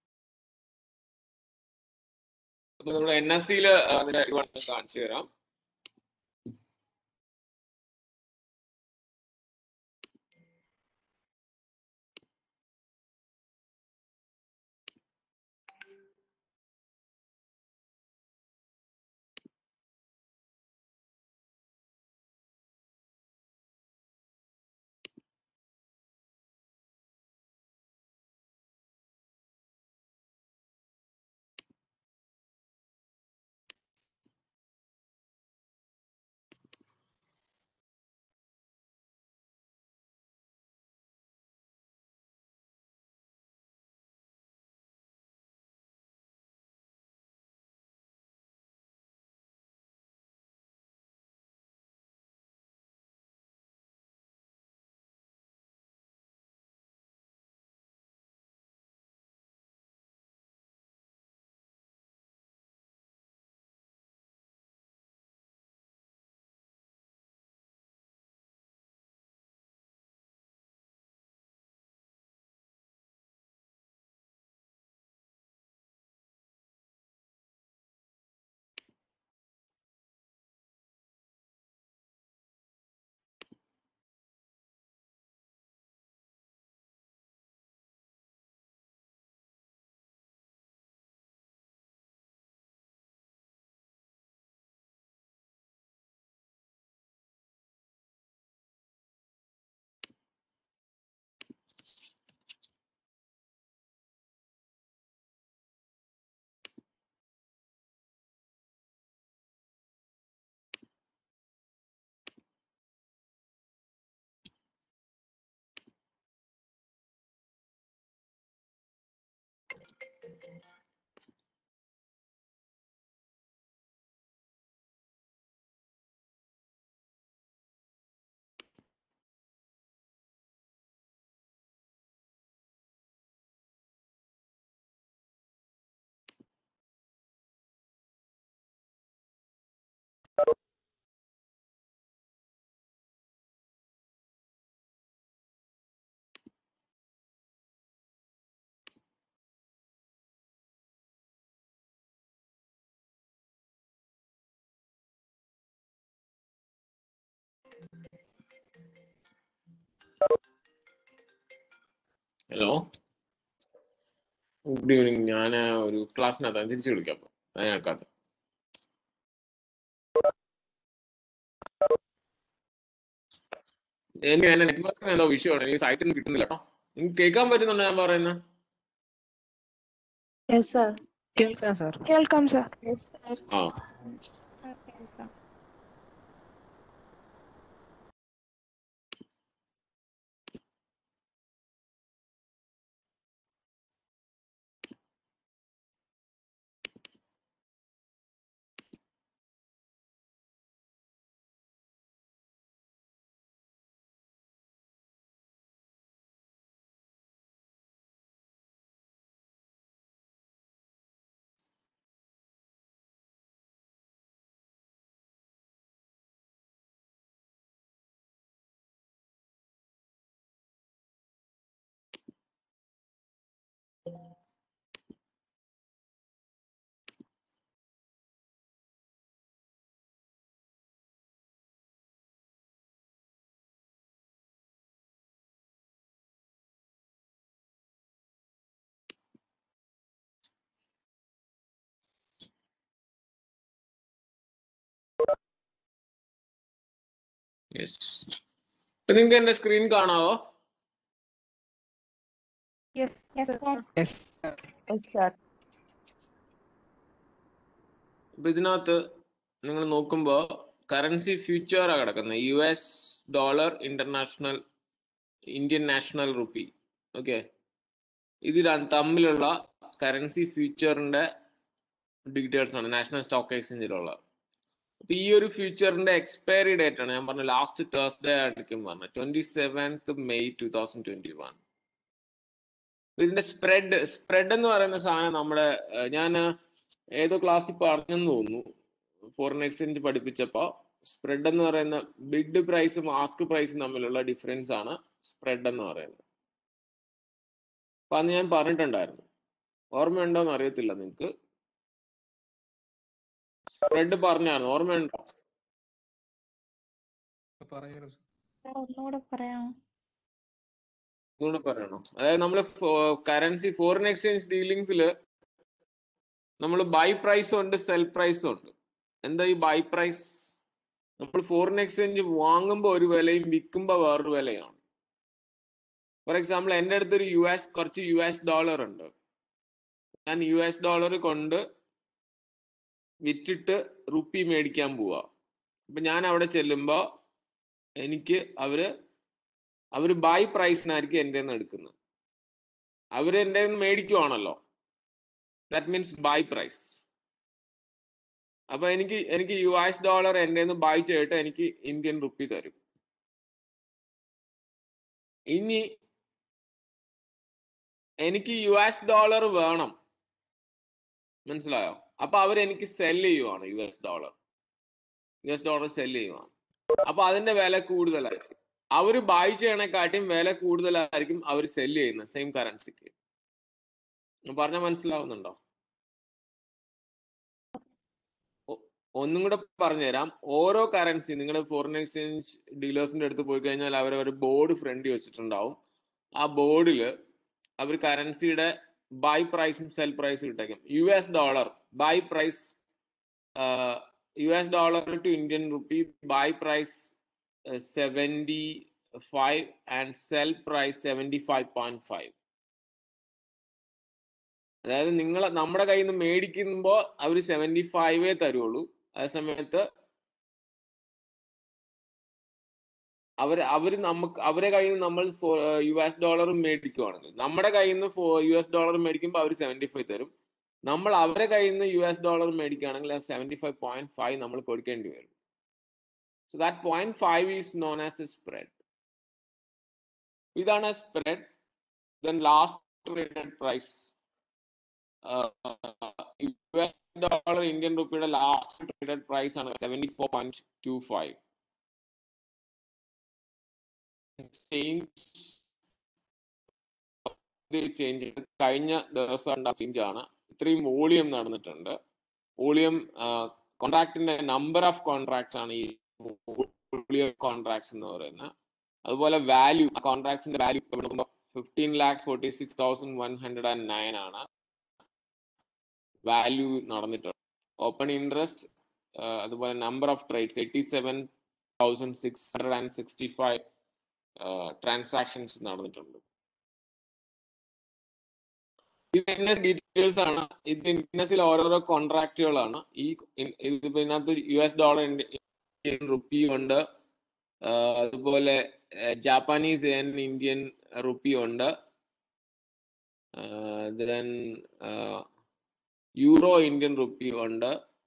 A: അപ്പൊ നമ്മൾ N S സിയിൽ അതിന്റെ കാണിച്ചു തരാം hello good evening ഞാൻ ഒരു ക്ലാസ്സിനകത്താണ് തിരിച്ചു വിളിക്കാം അപ്പോൾ ഞാൻ കേൾക്കാത്ത എനിക്ക് എന്റെ നെറ്റ്വർക്കിന് എന്തോ വിഷയമാണ് എനിക്ക് സൈറ്റിൽ നിന്ന് കിട്ടുന്നില്ല കേട്ടോ നിങ്ങൾക്ക് കേൾക്കാൻ പറ്റുന്നുണ്ടോ ഞാൻ പറയുന്നത്
E: യെസ് സർ
D: കേൾക്കാം സാർ
E: കേൾക്കാം സർ
A: ആ
C: ആ, കേൾക്കാം
A: യെസ് ഇപ്പൊ നിങ്ങൾക്ക് എന്റെ സ്ക്രീൻ കാണാവോ
F: yes
C: yes sir
D: yes sir
E: sir
A: അപ്പൊ ഇതിനകത്ത് നിങ്ങൾ നോക്കുമ്പോ കറൻസി ഫ്യൂച്ചറാണ് കിടക്കുന്നത് U S dollar international Indian national rupee okay ഇത് ര- തമ്മിലുള്ള കറൻസി ഫ്യൂച്ചറിന്റെ ഡീറ്റെയിൽസ് ആണ് നാഷണൽ സ്റ്റോക്ക് എക്സ്ചേഞ്ചിലുള്ള അപ്പൊ ഈ ഒരു ഫ്യൂച്ചറിന്റെ എക്സ്പയറി ഡേറ്റ് ആണ് ഞാൻ പറഞ്ഞ ലാസ്റ്റ് തേഴ്സ്ഡേ ആയിരിക്കും പറഞ്ഞത് twenty seventh May two thousand twenty one ഇതിന്റെ സ്പ്രെഡ് സ്പ്രെഡ് എന്ന് പറയുന്ന സാധനം നമ്മുടെ ഞാൻ ഏതോ ക്ലാസ്സിൽ പറഞ്ഞെന്ന് തോന്നുന്നു ഫോറിൻ എക്സ്ചേഞ്ച് പഠിപ്പിച്ചപ്പോ സ്പ്രെഡ് എന്ന് പറയുന്ന ബിഡ് പ്രൈസും ആസ്ക് പ്രൈസും തമ്മിലുള്ള ഡിഫറൻസ് ആണ് സ്പ്രെഡ് എന്ന് പറയുന്നത് അപ്പൊ അന്ന് ഞാൻ പറഞ്ഞിട്ടുണ്ടായിരുന്നു ഓർമ്മയുണ്ടോ എന്ന് അറിയത്തില്ല നിങ്ങക്ക് സ്പ്രെഡ് പറഞ്ഞായിരുന്നു ഓർമ്മയുണ്ടോ
B: പറയാലോ
C: സർ ഒന്നുകൂടെ പറയാമോ
A: ഒന്നുകൂടെ പറയണോ അതായത് നമ്മൾ കറൻസി ഫോറിൻ എക്സ്ചേഞ്ച് ഡീലിങ്സിൽ നമ്മൾ ബൈ പ്രൈസും ഉണ്ട് സെൽ പ്രൈസും ഉണ്ട് എന്താ ഈ ബൈ പ്രൈസ് നമ്മൾ ഫോറിൻ എക്സ്ചേഞ്ച് വാങ്ങുമ്പോൾ ഒരു വിലയും വിൽക്കുമ്പോൾ വേറൊരു വിലയാണ് ഫോർ എക്സാമ്പിൾ എൻ്റെ അടുത്തൊരു യു എസ് കുറച്ച് യു എസ് ഡോളർ ഉണ്ട് ഞാൻ യു എസ് ഡോളർ കൊണ്ട് വിറ്റിട്ട് റുപ്പി മേടിക്കാൻ പോവാ അപ്പൊ ഞാൻ അവിടെ ചെല്ലുമ്പോ എനിക്ക് അവര് അവര് ബൈ പ്രൈസിനായിരിക്കും എൻ്റെ നിന്ന് എടുക്കുന്നത് അവര് എൻ്റെ നിന്ന് മേടിക്കുവാണല്ലോ ദാറ്റ് മീൻസ് ബൈ പ്രൈസ് അപ്പൊ എനിക്ക് എനിക്ക് യു എസ് ഡോളർ എൻ്റെ നിന്ന് ബൈ ചെയ്തിട്ട് എനിക്ക് ഇന്ത്യൻ റുപ്പി തരും ഇനി എനിക്ക് യു എസ് ഡോളർ വേണം മനസ്സിലായോ അപ്പൊ അവരെനിക്ക് സെൽ ചെയ്യുവാണ് U S dollar U S dollar sell ചെയ്യുവാണ് അപ്പൊ അതിന്റെ വില കൂടുതലായിരിക്കും അവര് ബൈ ചെയ്യണേക്കാട്ടിയും വില കൂടുതലായിരിക്കും അവർ സെല് ചെയ്യുന്നത് സെയിം കറൻസിക്ക് പറഞ്ഞ മനസ്സിലാവുന്നുണ്ടോ ഒ- ഒന്നും കൂടെ പറഞ്ഞുതരാം ഓരോ കറൻസി നിങ്ങളുടെ ഫോറിൻ എക്സ്ചേഞ്ച് ഡീലേഴ്സിന്റെ അടുത്ത് പോയി കഴിഞ്ഞാൽ അവർ ഒരു ബോർഡ് ഫ്രണ്ടിൽ വെച്ചിട്ടുണ്ടാവും ആ ബോർഡിൽ അവർ കറൻസിയുടെ ബൈ പ്രൈസും സെൽ പ്രൈസും ഇട്ടേക്കും U S dollar buy price U S dollar to Indian rupee buy price seventy five and sell price seventy five point five അതായത് നിങ്ങൾ നമ്മുടെ കയ്യിൽ നിന്ന് മേടിക്കുമ്പോൾ അവർ സെവൻറ്റി ഫൈവേ തരുള്ളൂ അതേ സമയത്ത് അവർ അവർ നമുക്ക് അവരെ കയ്യിൽ നിന്ന് നമ്മൾ യു എസ് ഡോളറും മേടിക്കുവാണെങ്കിൽ നമ്മുടെ കയ്യിൽ നിന്ന് യു എസ് ഡോളർ മേടിക്കുമ്പോൾ അവർ സെവൻറ്റി ഫൈവ് തരും നമ്മൾ അവരെ കയ്യിൽ നിന്ന് യു എസ് ഡോളർ മേടിക്കുകയാണെങ്കിൽ സെവൻറ്റി ഫൈവ് പോയിന്റ് ഫൈവ് നമ്മൾ കൊടുക്കേണ്ടി വരും So that 0.5 is known as a spread. ഇതാണ് spread then last traded price U S dollar Indian റുപ്പിയുടെ ലാസ്റ്റ് ട്രേഡഡ് പ്രൈസ് ആണ് seventy four point two five change കഴിഞ്ഞ ദിവസം change ആണ് ഇത്രയും വോളിയം നടന്നിട്ടുണ്ട് വോളിയം കോൺട്രാക്ടിന്റെ നമ്പർ ഓഫ് കോൺട്രാക്ട്സ് ആണ് ഈ വോളിയം കോൺട്രാക്ട്സ് എന്ന് പറയുന്നത് അതുപോലെ വാല്യൂ കോൺട്രാക്ട്സിന്റെ value fifteen lakhs forty six thousand one hundred and nine ആണ് വാല്യൂ നടന്നിട്ടുള്ളത് ഓപ്പൺ ഇൻട്രസ്റ്റ് അതുപോലെ number of trades eighty seven thousand six hundred and sixty five transactions നടന്നിട്ടുണ്ട് ഇത് ഡീറ്റെയിൽസ് ആണ് ഇത് ഇൻഡസിൽ ഓരോരോ കോൺട്രാക്റ്റുകളാണ് ഈ ഇൻ- ഇത് ഇതിനകത്ത് U S dollar Indian rupee ഉണ്ട് ആഹ് അതുപോലെ ജാപ്പാനീസ് ആൻഡ് ഇന്ത്യൻ റുപ്പി ഉണ്ട് ദെൻ യൂറോ ഇന്ത്യൻ റുപ്പി ഉണ്ട്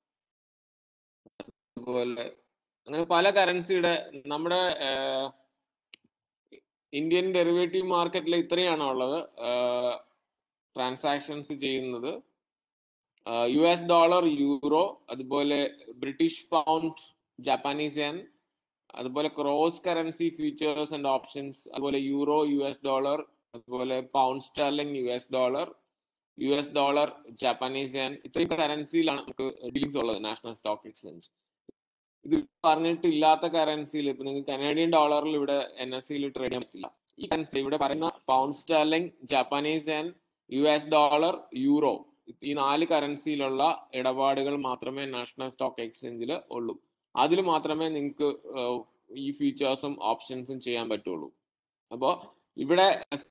A: അതുപോലെ അങ്ങനെ പല കറൻസിയുടെ നമ്മുടെ ആഹ് ഇന്ത്യൻ ഡെറിവേറ്റീവ് മാർക്കറ്റിൽ ഇത്രയാണ് ഉള്ളത് ട്രാൻസാക്ഷൻസ് ചെയ്യുന്നത് യു എസ് ഡോളർ യൂറോ അതുപോലെ ബ്രിട്ടീഷ് പൗണ്ട് ജാപ്പാനീസ് yen അതുപോലെ cross currency futures and options അതുപോലെ യൂറോ യു എസ് ഡോളർ അതുപോലെ pound sterling U S dollar U S dollar Japanese yen ഇത്രയും കറൻസിയിലാണ് നമുക്ക് ഡീൽസ് ഉള്ളത് നാഷണൽ സ്റ്റോക്ക് എക്സ്ചേഞ്ച് ഇത് പറഞ്ഞിട്ടില്ലാത്ത കറൻസിയിൽ ഇപ്പൊ നിങ്ങൾക്ക് കനേഡിയൻ ഡോളറിൽ ഇവിടെ എൻ എസ് സിയിൽ ട്രേഡ് ചെയ്യാൻ പറ്റില്ല ഈ കറൻസി ഇവിടെ പറയുന്ന pound sterling Japanese yen U S dollar euro ഈ നാല് കറൻസിയിലുള്ള ഇടപാടുകൾ മാത്രമേ നാഷണൽ സ്റ്റോക്ക് എക്സ്ചേഞ്ചിൽ ഉള്ളൂ അതിൽ മാത്രമേ നിങ്ങൾക്ക് ഈ ഫീച്ചേഴ്സും ഓപ്ഷൻസും ചെയ്യാൻ പറ്റുള്ളൂ അപ്പോൾ ഇവിടെ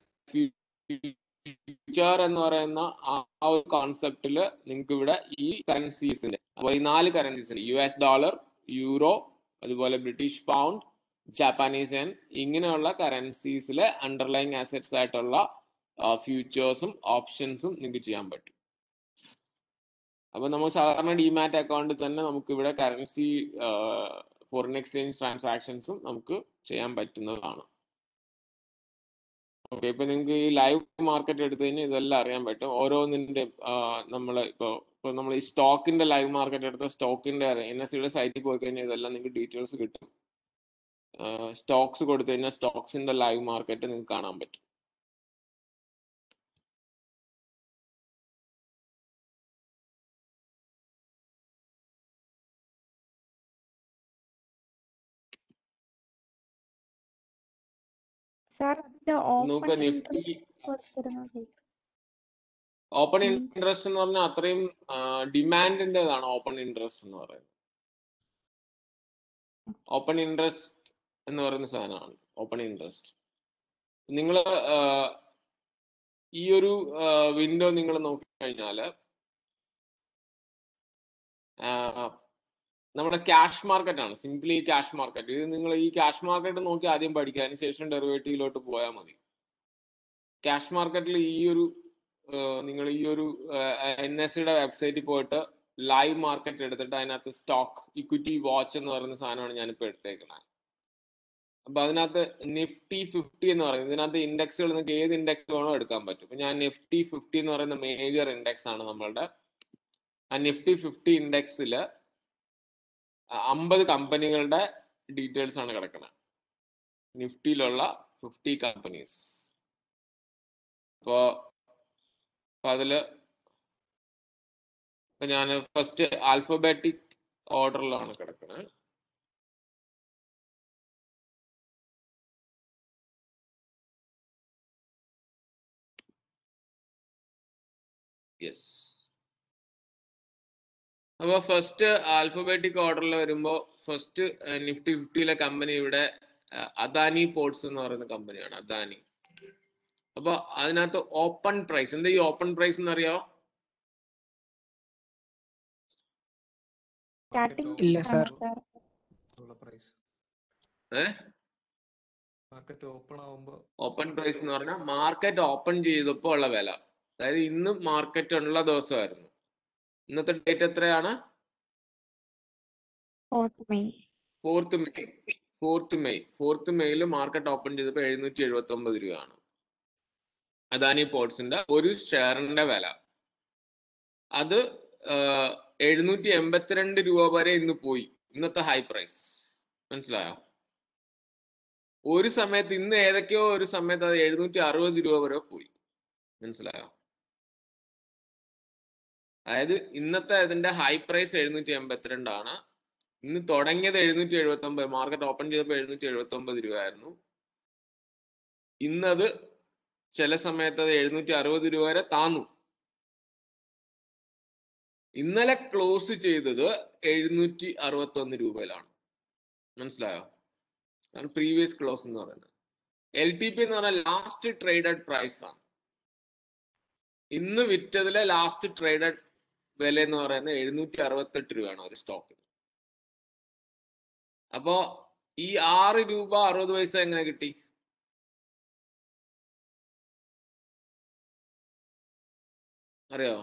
A: ഫ്യൂച്ചർ എന്ന് പറയുന്ന ആ ആ ഒരു കോൺസെപ്റ്റിൽ നിങ്ങൾക്ക് ഇവിടെ ഈ കറൻസീസിന്റെ അപ്പോൾ ഈ നാല് currencies U S dollar euro അതുപോലെ ബ്രിട്ടീഷ് പൗണ്ട് ജാപ്പാനീസ് yen ഇങ്ങനെയുള്ള കറൻസീസിലെ അണ്ടർലൈങ് അസറ്റ്സ് ആയിട്ടുള്ള ഫ്യൂച്ചേഴ്സും ഓപ്ഷൻസും നിങ്ങൾക്ക് ചെയ്യാൻ പറ്റും അപ്പൊ നമ്മൾ സാധാരണ ഡിമാറ്റ് അക്കൗണ്ടിൽ തന്നെ നമുക്ക് ഇവിടെ കറൻസി ഫോറിൻ എക്സ്ചേഞ്ച് ട്രാൻസാക്ഷൻസും നമുക്ക് ചെയ്യാൻ പറ്റുന്നതാണ് ഓക്കെ ഇപ്പൊ നിങ്ങൾക്ക് ഈ ലൈവ് മാർക്കറ്റ് എടുത്തു കഴിഞ്ഞാൽ ഇതെല്ലാം അറിയാൻ പറ്റും ഓരോന്നിന്റെ നമ്മൾ ഇപ്പോൾ ഇപ്പൊ നമ്മൾ ഈ സ്റ്റോക്കിന്റെ ലൈവ് മാർക്കറ്റ് എടുത്ത സ്റ്റോക്കിന്റെ എൻ എസ് സിയുടെ സൈറ്റിൽ പോയി കഴിഞ്ഞാൽ ഇതെല്ലാം നിങ്ങൾക്ക് ഡീറ്റെയിൽസ് കിട്ടും സ്റ്റോക്സ് കൊടുത്തു കഴിഞ്ഞാൽ സ്റ്റോക്സിന്റെ ലൈവ് മാർക്കറ്റ് നിങ്ങൾക്ക് കാണാൻ പറ്റും
C: സാർ അതിന്റെ
A: നോക്കുക
C: ഓപ്പൺ
A: നിഫ്റ്റി
C: ഇൻട്രസ്റ്റ് കൊടുത്തിരുന്നത്
A: ഓപ്പൺ
C: Means-
A: ഇൻട്രസ്റ്റ് എന്ന് പറഞ്ഞാൽ അത്രയും ഡിമാൻഡിൻ്റെതാണ് ഓപ്പൺ ഇൻട്രസ്റ്റ് എന്ന് പറയുന്നത് ഓപ്പൺ ഇൻട്രസ്റ്റ് എന്ന് പറയുന്ന സാധനമാണ് ഓപ്പൺ ഇൻട്രസ്റ്റ് നിങ്ങൾ ഈ ഒരു വിൻഡോ നിങ്ങൾ നോക്കിക്കഴിഞ്ഞാൽ നമ്മുടെ ക്യാഷ് മാർക്കറ്റ് ആണ് സിംപ്ലി ക്യാഷ് മാർക്കറ്റ് ഇത് നിങ്ങൾ ഈ ക്യാഷ് മാർക്കറ്റ് നോക്കി ആദ്യം പഠിക്കുക അതിന് ശേഷം ഡെറിവേറ്റീവിലോട്ട് പോയാൽ മതി ക്യാഷ് മാർക്കറ്റിൽ ഈ ഒരു നിങ്ങൾ ഈ ഒരു എൻ എസ് സിയുടെ വെബ്സൈറ്റിൽ പോയിട്ട് ലൈവ് മാർക്കറ്റ് എടുത്തിട്ട് അതിനകത്ത് സ്റ്റോക്ക് ഇക്വിറ്റി വാച്ച് എന്ന് പറയുന്ന സാധനമാണ് ഞാനിപ്പോൾ എടുത്തേക്കുന്നത് അപ്പൊ അതിനകത്ത് നിഫ്റ്റി ഫിഫ്റ്റി എന്ന് പറയുന്നത് ഇതിനകത്ത് ഇൻഡെക്സുകൾ നിങ്ങൾക്ക് ഏത് ഇൻഡെക്സ് വേണോ എടുക്കാൻ പറ്റും ഇപ്പൊ ഞാൻ നിഫ്റ്റി ഫിഫ്റ്റി എന്ന് പറയുന്ന മേജർ ഇൻഡെക്സ് ആണ് നമ്മളുടെ ആ നിഫ്റ്റി ഫിഫ്റ്റി ഇൻഡെക്സിൽ അമ്പത് കമ്പനികളുടെ ഡീറ്റെയിൽസ് ആണ് കിടക്കുന്നത് നിഫ്റ്റിയിലുള്ള ഫിഫ്റ്റി കമ്പനീസ് അപ്പോ അപ്പൊ അതില് ഇപ്പൊ ഞാൻ ഫസ്റ്റ് ആൽഫബറ്റിക് ഓർഡറിലാണ് കിടക്കുന്നത് യെസ് അപ്പൊ ഫസ്റ്റ് ആൽഫബറ്റിക് ഓർഡറിൽ വരുമ്പോ ഫസ്റ്റ് നിഫ്റ്റി ഫിഫ്റ്റിയിലെ കമ്പനി ഇവിടെ അഹ് അദാനി പോർട്സ് എന്ന് പറയുന്ന കമ്പനിയാണ് അദാനി അപ്പൊ അതിനകത്ത് ഓപ്പൺ പ്രൈസ് എന്താ ഈ ഓപ്പൺ പ്രൈസ് എന്ന് അറിയാവോ
C: സ്റ്റാർട്ടിംഗ്
D: ഇല്ല
C: ആണോ
D: സാർ
C: സാർ
B: പ്രൈസ്
A: ഏഹ്
B: മാർക്കറ്റ് ഓപ്പൺ ആവുമ്പോ
A: ഓപ്പൺ പ്രൈസ് എന്ന് പറഞ്ഞാൽ മാർക്കറ്റ് ഓപ്പൺ ചെയ്തപ്പോൾ ഉള്ള വില അതായത് ഇന്ന് മാർക്കറ്റ് ഉള്ള ദിവസമായിരുന്നു ഇന്നത്തെ ഡേറ്റ് എത്രയാണ്
C: fourth May
A: fourth May fourth May fourth മെയ്യിൽ മാർക്കറ്റ് ഓപ്പൺ ചെയ്തപ്പോൾ എഴുന്നൂറ്റി എഴുപത്തി ഒമ്പത് രൂപയാണ് അദാനി പോർട്സിന്റെ ഒരു ഷെയറിന്റെ വില അത് എഴുന്നൂറ്റി എൺപത്തിരണ്ട് രൂപ വരെ ഇന്ന് പോയി ഇന്നത്തെ ഹൈ പ്രൈസ് മനസ്സിലായോ ഒരു സമയത്ത് ഇന്ന് ഏതൊക്കെയോ ഒരു സമയത്ത് അത് എഴുന്നൂറ്റി അറുപത് രൂപ വരെ പോയി മനസ്സിലായോ അതായത് ഇന്നത്തെ ഇതിന്റെ ഹൈ പ്രൈസ് എഴുന്നൂറ്റി എൺപത്തിരണ്ടാണ് ഇന്ന് തുടങ്ങിയത് എഴുന്നൂറ്റി എഴുപത്തി ഒമ്പത് മാർക്കറ്റ് ഓപ്പൺ ചെയ്തപ്പോൾ എഴുന്നൂറ്റി എഴുപത്തി ഒമ്പത് രൂപയായിരുന്നു ഇന്നത് ചില സമയത്ത് അത് എഴുന്നൂറ്റി അറുപത് രൂപ വരെ താന്നു ഇന്നലെ ക്ലോസ് ചെയ്തത് എഴുന്നൂറ്റി അറുപത്തി ഒന്ന് രൂപയിലാണ് മനസ്സിലായോ അതാണ് പ്രീവിയസ് ക്ലോസ് എന്ന് പറയുന്നത് എൽ ടി പി എന്ന് പറഞ്ഞാൽ ലാസ്റ്റ് ട്രേഡഡ് പ്രൈസ് ആണ് ഇന്ന് വിറ്റതിലെ ലാസ്റ്റ് ട്രേഡഡ് വില എന്ന് പറയുന്നത് എഴുന്നൂറ്റി അറുപത്തെട്ട് രൂപയാണ് ഒരു സ്റ്റോക്കിന് അപ്പോ ഈ ആറ് രൂപ അറുപത് പൈസ എങ്ങനെ കിട്ടി അറിയോ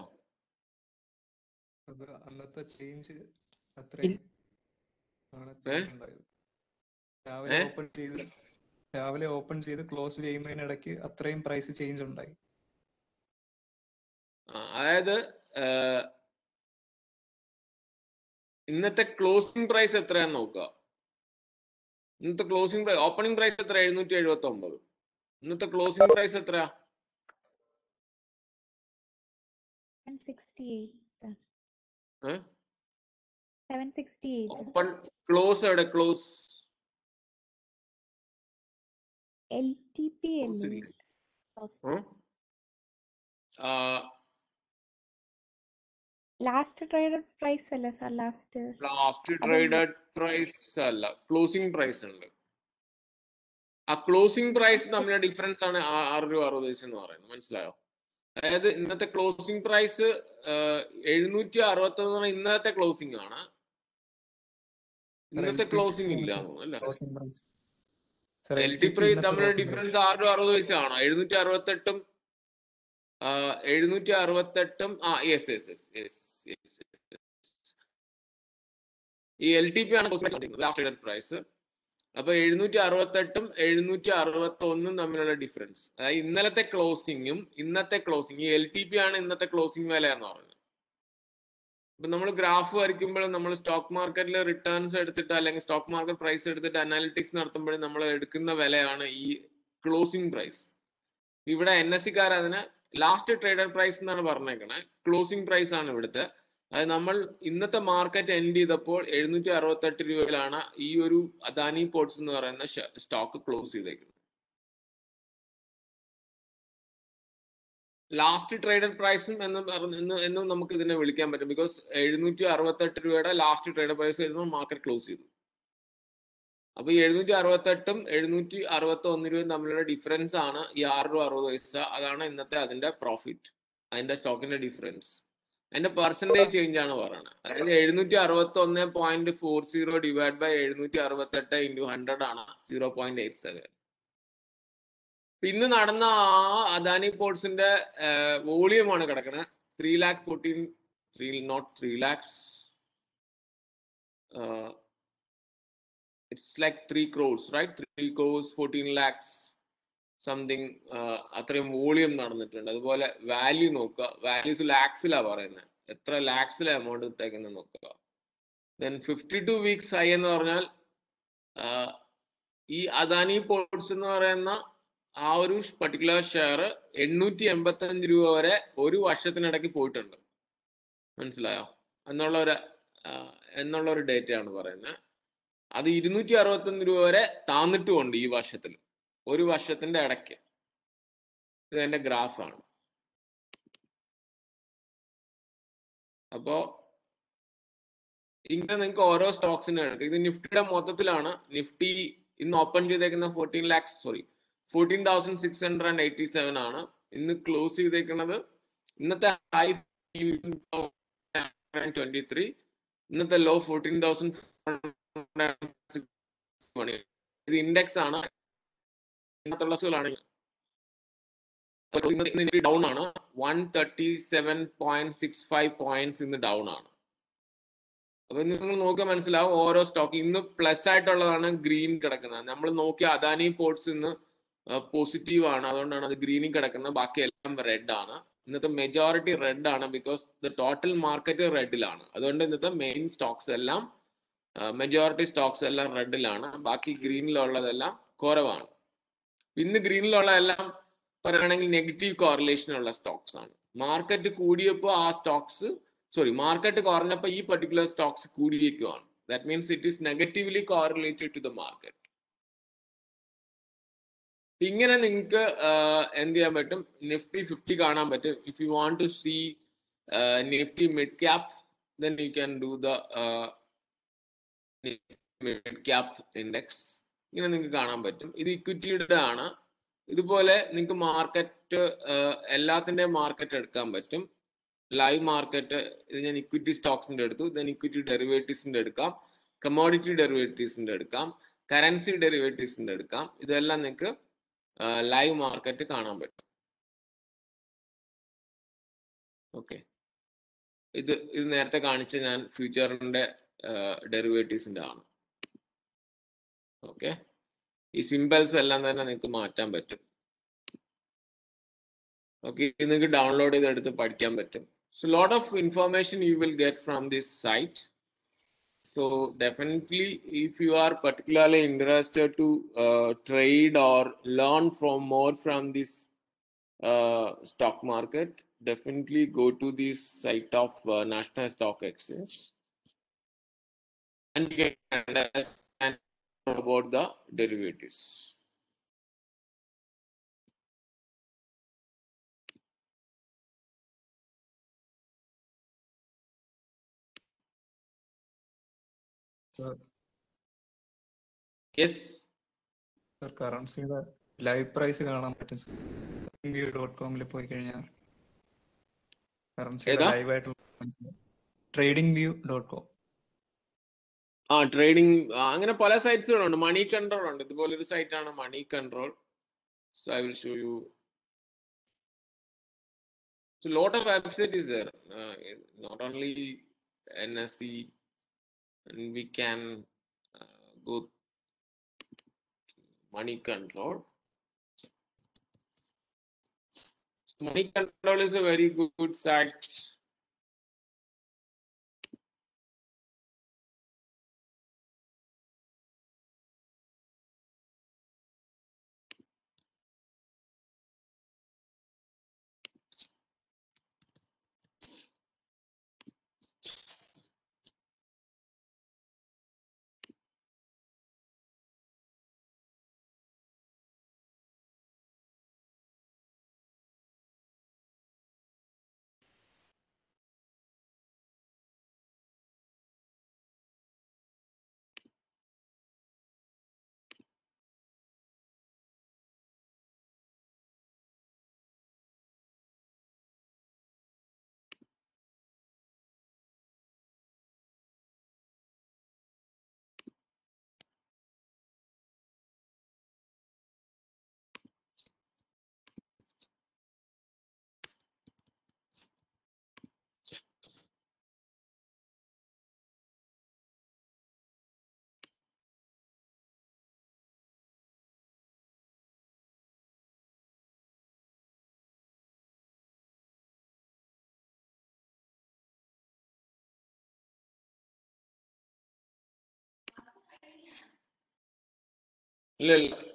B: അത് അന്നത്തെ ചേഞ്ച് അത്രയും ആണ്
A: ഏ?
B: change ഉണ്ടായത് രാവിലെ
A: ഏ?
B: ഓപ്പൺ ചെയ്ത് രാവിലെ ഓപ്പൺ ചെയ്ത് ക്ലോസ് ചെയ്യുന്നതിനിടയ്ക്ക് അത്രയും പ്രൈസ് ചേഞ്ച് ഉണ്ടായി
A: ആ, അതായത് ഏഹ്, ഇന്നത്തെ ക്ലോസിംഗ് പ്രൈസ് എത്രയാന്ന് നോക്കുക ഇന്നത്തെ ക്ലോസിംഗ് പ്രൈസ് ഓപ്പണിംഗ് പ്രൈസ് എത്ര എഴുന്നൂറ്റി എഴുപത്തി ഒമ്പത് ഇന്നത്തെ ക്ലോസിംഗ് പ്രൈസ് എത്രയാ
C: സെവൻ സിക്സ്റ്റി എയ്റ്റ്
A: ഏ?
C: Seven sixty eight
A: open close എവിടെ close
C: L T P
A: Close
C: അല്ലേ
A: ഇല്ലേ?
C: Close.
A: ആ,
C: ലാസ്റ്റ് ട്രേഡഡ് പ്രൈസ് അല്ലേ sir last
A: last traded price അല്ല ക്ലോസിംഗ് പ്രൈസ് ഉണ്ട് ആ ക്ലോസിംഗ് പ്രൈസ് തമ്മിലുള്ള ഡിഫറൻസ് ആണ് ആ- ആറ് രൂപ അറുപത് പൈസ എന്ന് പറയുന്നത് മനസ്സിലായോ അതായത് ഇന്നത്തെ ക്ലോസിംഗ് പ്രൈസ് എഴുന്നൂറ്റി അറുപത്തി ഒന്ന് ഇന്നത്തെ ക്ലോസിംഗ് ആണ് ഇന്നത്തെ ക്ലോസിംഗ് ഇല്ല അല്ലേ
B: closing price Sir,
A: L T
B: LTP
A: price
B: ഇന്നത്തെ
A: തമ്മിലുള്ള
B: closing price.
A: ഡിഫറൻസ് ആറ് രൂപ അറുപത് പൈസ ആണോ എഴുന്നൂറ്റി അറുപത്തെട്ടും എഴുന്നൂറ്റി അറുപത്തെട്ടും ആ yes yes yes yes yes ഈ എൽ ടി പി ആണ് ലാസ്റ്റ് പ്രൈസ് അപ്പൊ എഴുന്നൂറ്റി അറുപത്തെട്ടും എഴുന്നൂറ്റി അറുപത്തി ഒന്നും തമ്മിലുള്ള ഡിഫറൻസ് അതായത് ഇന്നലത്തെ ക്ലോസിംഗും ഇന്നത്തെ ക്ലോസിംഗ് ഈ എൽ ടി പി ആണ് ഇന്നത്തെ ക്ലോസിംഗ് വില എന്ന് പറയുന്നത് ഇപ്പൊ നമ്മൾ ഗ്രാഫ് വരയ്ക്കുമ്പോൾ നമ്മൾ സ്റ്റോക്ക് മാർക്കറ്റിൽ റിട്ടേൺസ് എടുത്തിട്ട് അല്ലെങ്കിൽ സ്റ്റോക്ക് മാർക്കറ്റ് പ്രൈസ് എടുത്തിട്ട് അനാലിറ്റിക്സ് നടത്തുമ്പോൾ നമ്മൾ എടുക്കുന്ന വിലയാണ് ഈ ക്ലോസിംഗ് പ്രൈസ് ഇവിടെ എൻ എസ് സിക്കാർ അതിനെ ലാസ്റ്റ് ട്രേഡഡ് പ്രൈസ് എന്നാണ് പറഞ്ഞേക്കണേ ക്ലോസിംഗ് പ്രൈസ് ആണ് ഇവിടുത്തെ അത് നമ്മൾ ഇന്നത്തെ മാർക്കറ്റ് എൻഡ് ചെയ്തപ്പോൾ എഴുന്നൂറ്റി അറുപത്തെട്ട് രൂപയിലാണ് ഈ ഒരു അദാനി പോർട്സ് എന്ന് പറയുന്ന സ്റ്റോക്ക് ക്ലോസ് ചെയ്തേക്കുന്നത് ലാസ്റ്റ് ട്രേഡഡ് പ്രൈസും എന്ന് പറഞ്ഞ എന്ന് എന്നും നമുക്ക് ഇതിനെ വിളിക്കാൻ പറ്റും ബിക്കോസ് എഴുന്നൂറ്റി അറുപത്തെട്ട് രൂപയുടെ ലാസ്റ്റ് ട്രേഡഡ് പ്രൈസ് വരുമ്പോൾ മാർക്കറ്റ് ക്ലോസ് ചെയ്തു അപ്പൊ ഈ എഴുന്നൂറ്റി അറുപത്തെട്ടും എഴുന്നൂറ്റി അറുപത്തി ഒന്ന് രൂപയും തമ്മിലുള്ള ഡിഫറൻസ് ആണ് ഈ ആറ് രൂപ അറുപത് പൈസ അതാണ് ഇന്നത്തെ അതിന്റെ പ്രോഫിറ്റ് അതിന്റെ സ്റ്റോക്കിന്റെ ഡിഫറൻസ് അതിന്റെ പെർസെന്റേജ് ചേഞ്ച് ആണ് പറയുന്നത് അതായത് എഴുന്നൂറ്റി അറുപത്തി ഒന്ന് point four zero divide by എഴുന്നൂറ്റി അറുപത്തെട്ട് ഇൻറ്റു ഹൺഡ്രഡ് ആണ് സീറോ പോയിന്റ് എയ്റ്റ് സെവൻ ഇന്ന് നടന്ന ആ അദാനി പോർട്സിന്റെ വോളിയം ആണ് കിടക്കുന്നത് three lakh fourteen three not three lakhs it's like three cross right three cross fourteen lakhs something അത്രയും വോളിയം നടന്നിട്ടുണ്ട് അതുപോലെ വാല്യൂ നോക്കുക വാല്യൂസ് ലാക്സിലാ പറയുന്നത് എത്ര ലാക്സിലെ എമൗണ്ട് ഇട്ടേക്കുന്നത് നോക്കുക then fifty two weeks high എന്ന് പറഞ്ഞാൽ ആ, ഈ അദാനി പോർട്സ് എന്ന് പറയുന്ന ആ ഒരു പർട്ടിക്കുലർ ഷെയർ എണ്ണൂറ്റി എൺപത്തി അഞ്ച് രൂപ വരെ ഒരു വർഷത്തിനിടയ്ക്ക് പോയിട്ടുണ്ട് മനസ്സിലായോ എന്നുള്ള ഒരു ആ, എന്നുള്ള ഒരു ഡേറ്റയാണ് പറയുന്നത് അത് ഇരുന്നൂറ്റി അറുപത്തൊന്ന് രൂപ വരെ താന്നിട്ടുമുണ്ട് ഈ വർഷത്തിൽ ഒരു വർഷത്തിന്റെ ഇടയ്ക്ക് ഇത് എന്റെ ഗ്രാഫാണ് അപ്പോ ഇങ്ങനെ നിങ്ങൾക്ക് ഓരോ സ്റ്റോക്സിനെ എടുക്കാം ഇത് നിഫ്റ്റിയുടെ മൊത്തത്തിലാണ് നിഫ്റ്റി ഇന്ന് ഓപ്പൺ ചെയ്തേക്കുന്ന fourteen lakhs sorry fourteen thousand six hundred and eighty seven ആണ് ഇന്ന് ക്ലോസ് ചെയ്തേക്കുന്നത് ഇന്നത്തെ ഹൈ ട്വന്റി ത്രീ ഇന്നത്തെ ലോ ഫോർട്ടീൻ തൗസൻഡ് ഇത് ഇൻഡെക്സ് ആണ് ഇന്നത്തുള്ള സുഖമാണ് ഡൗൺ ആണ് one thirty seven point six five points ഇന്ന് ഡൗൺ ആണ് അപ്പൊ നിങ്ങൾ നോക്കിയാൽ മനസ്സിലാവും ഓരോ സ്റ്റോക്ക് ഇന്ന് പ്ലസ് ആയിട്ടുള്ളതാണ് ഗ്രീൻ കിടക്കുന്നത് നമ്മൾ നോക്കിയ അദാനി പോർട്സ് ഇന്ന് പോസിറ്റീവ് ആണ് അതുകൊണ്ടാണ് അത് ഗ്രീനിൽ കിടക്കുന്നത് ബാക്കി എല്ലാം റെഡ് ആണ് ഇന്നത്തെ മെജോറിറ്റി റെഡ് ആണ് ബിക്കോസ് ദ ടോട്ടൽ മാർക്കറ്റ് റെഡിലാണ് അതുകൊണ്ട് ഇന്നത്തെ മെയിൻ സ്റ്റോക്സ് എല്ലാം മെജോറിറ്റി സ്റ്റോക്സ് എല്ലാം റെഡിലാണ് ബാക്കി ഗ്രീനിലുള്ളതെല്ലാം കുറവാണ് ഇന്ന് ഗ്രീനിലുള്ള എല്ലാം പറയുകയാണെങ്കിൽ നെഗറ്റീവ് കോറിലേഷൻ ഉള്ള സ്റ്റോക്സ് ആണ് മാർക്കറ്റ് കൂടിയപ്പോൾ ആ സ്റ്റോക്സ് സോറി മാർക്കറ്റ് കുറഞ്ഞപ്പോൾ ഈ പർട്ടിക്കുലർ സ്റ്റോക്സ് കൂടിയേക്കുവാണ് that means it is negatively correlated to the market ഇങ്ങനെ നിങ്ങൾക്ക് എന്ത് ചെയ്യാൻ പറ്റും നിഫ്റ്റി ഫിഫ്റ്റി കാണാൻ പറ്റും if you want to see Nifty mid cap then you can do the mid cap index ഇങ്ങനെ നിങ്ങൾക്ക് കാണാൻ പറ്റും ഇത് ഇക്വിറ്റിയുടെ ആണ് ഇതുപോലെ നിങ്ങൾക്ക് മാർക്കറ്റ് എല്ലാത്തിൻ്റെയും മാർക്കറ്റ് എടുക്കാൻ പറ്റും ലൈവ് മാർക്കറ്റ് ഇത് ഞാൻ ഇക്വിറ്റി സ്റ്റോക്സിന്റെ എടുത്തു ദെൻ ഇക്വിറ്റി ഡെറിവേറ്റീവ്സിന്റെ എടുക്കാം കമോഡിറ്റി ഡെറിവേറ്റീവ്സിന്റെ എടുക്കാം കറൻസി ഡെറിവേറ്റീവ്സിന്റെ എടുക്കാം ഇതെല്ലാം നിങ്ങൾക്ക് ലൈവ് മാർക്കറ്റ് കാണാൻ പറ്റും ഓക്കെ ഇത് ഇത് നേരത്തെ കാണിച്ച ഞാൻ ഫ്യൂച്ചറിന്റെ ഡെറിവേറ്റീവ്സിന്റെ ആണ് ഓക്കെ ഈ സിമ്പിൾസ് എല്ലാം തന്നെ നിങ്ങൾക്ക് മാറ്റാൻ പറ്റും ഓക്കെ ഇത് നിങ്ങൾക്ക് ഡൗൺലോഡ് ചെയ്തെടുത്ത് പഠിക്കാൻ പറ്റും so lot of information you will get from this site So definitely, if you are particularly interested to uh, trade or learn from more from this uh, stock market, definitely go to this site of uh, National Stock Exchange and you can understand about the derivatives.
B: Sir
A: Yes.
B: Sir കറൻസിയുടെ live price കാണാൻ പറ്റും view dot കോമിൽ പോയി കഴിഞ്ഞാൽ കറൻസിയുടെ
A: ഏതാ?
B: Live ആയിട്ടുള്ള TradingView dot com
A: ആ trading അങ്ങനെ പല സൈറ്റ്സുകളുണ്ട് മണി കൺട്രോൾ ഉണ്ട് ഇതുപോലെ ഒരു സൈറ്റ് ആണ് Moneycontrol so I will show you So lot of website is there. Uh, not only NSE, and we can uh, go money control. So money control is a very good, good site. ഇല്ല ഇല്ല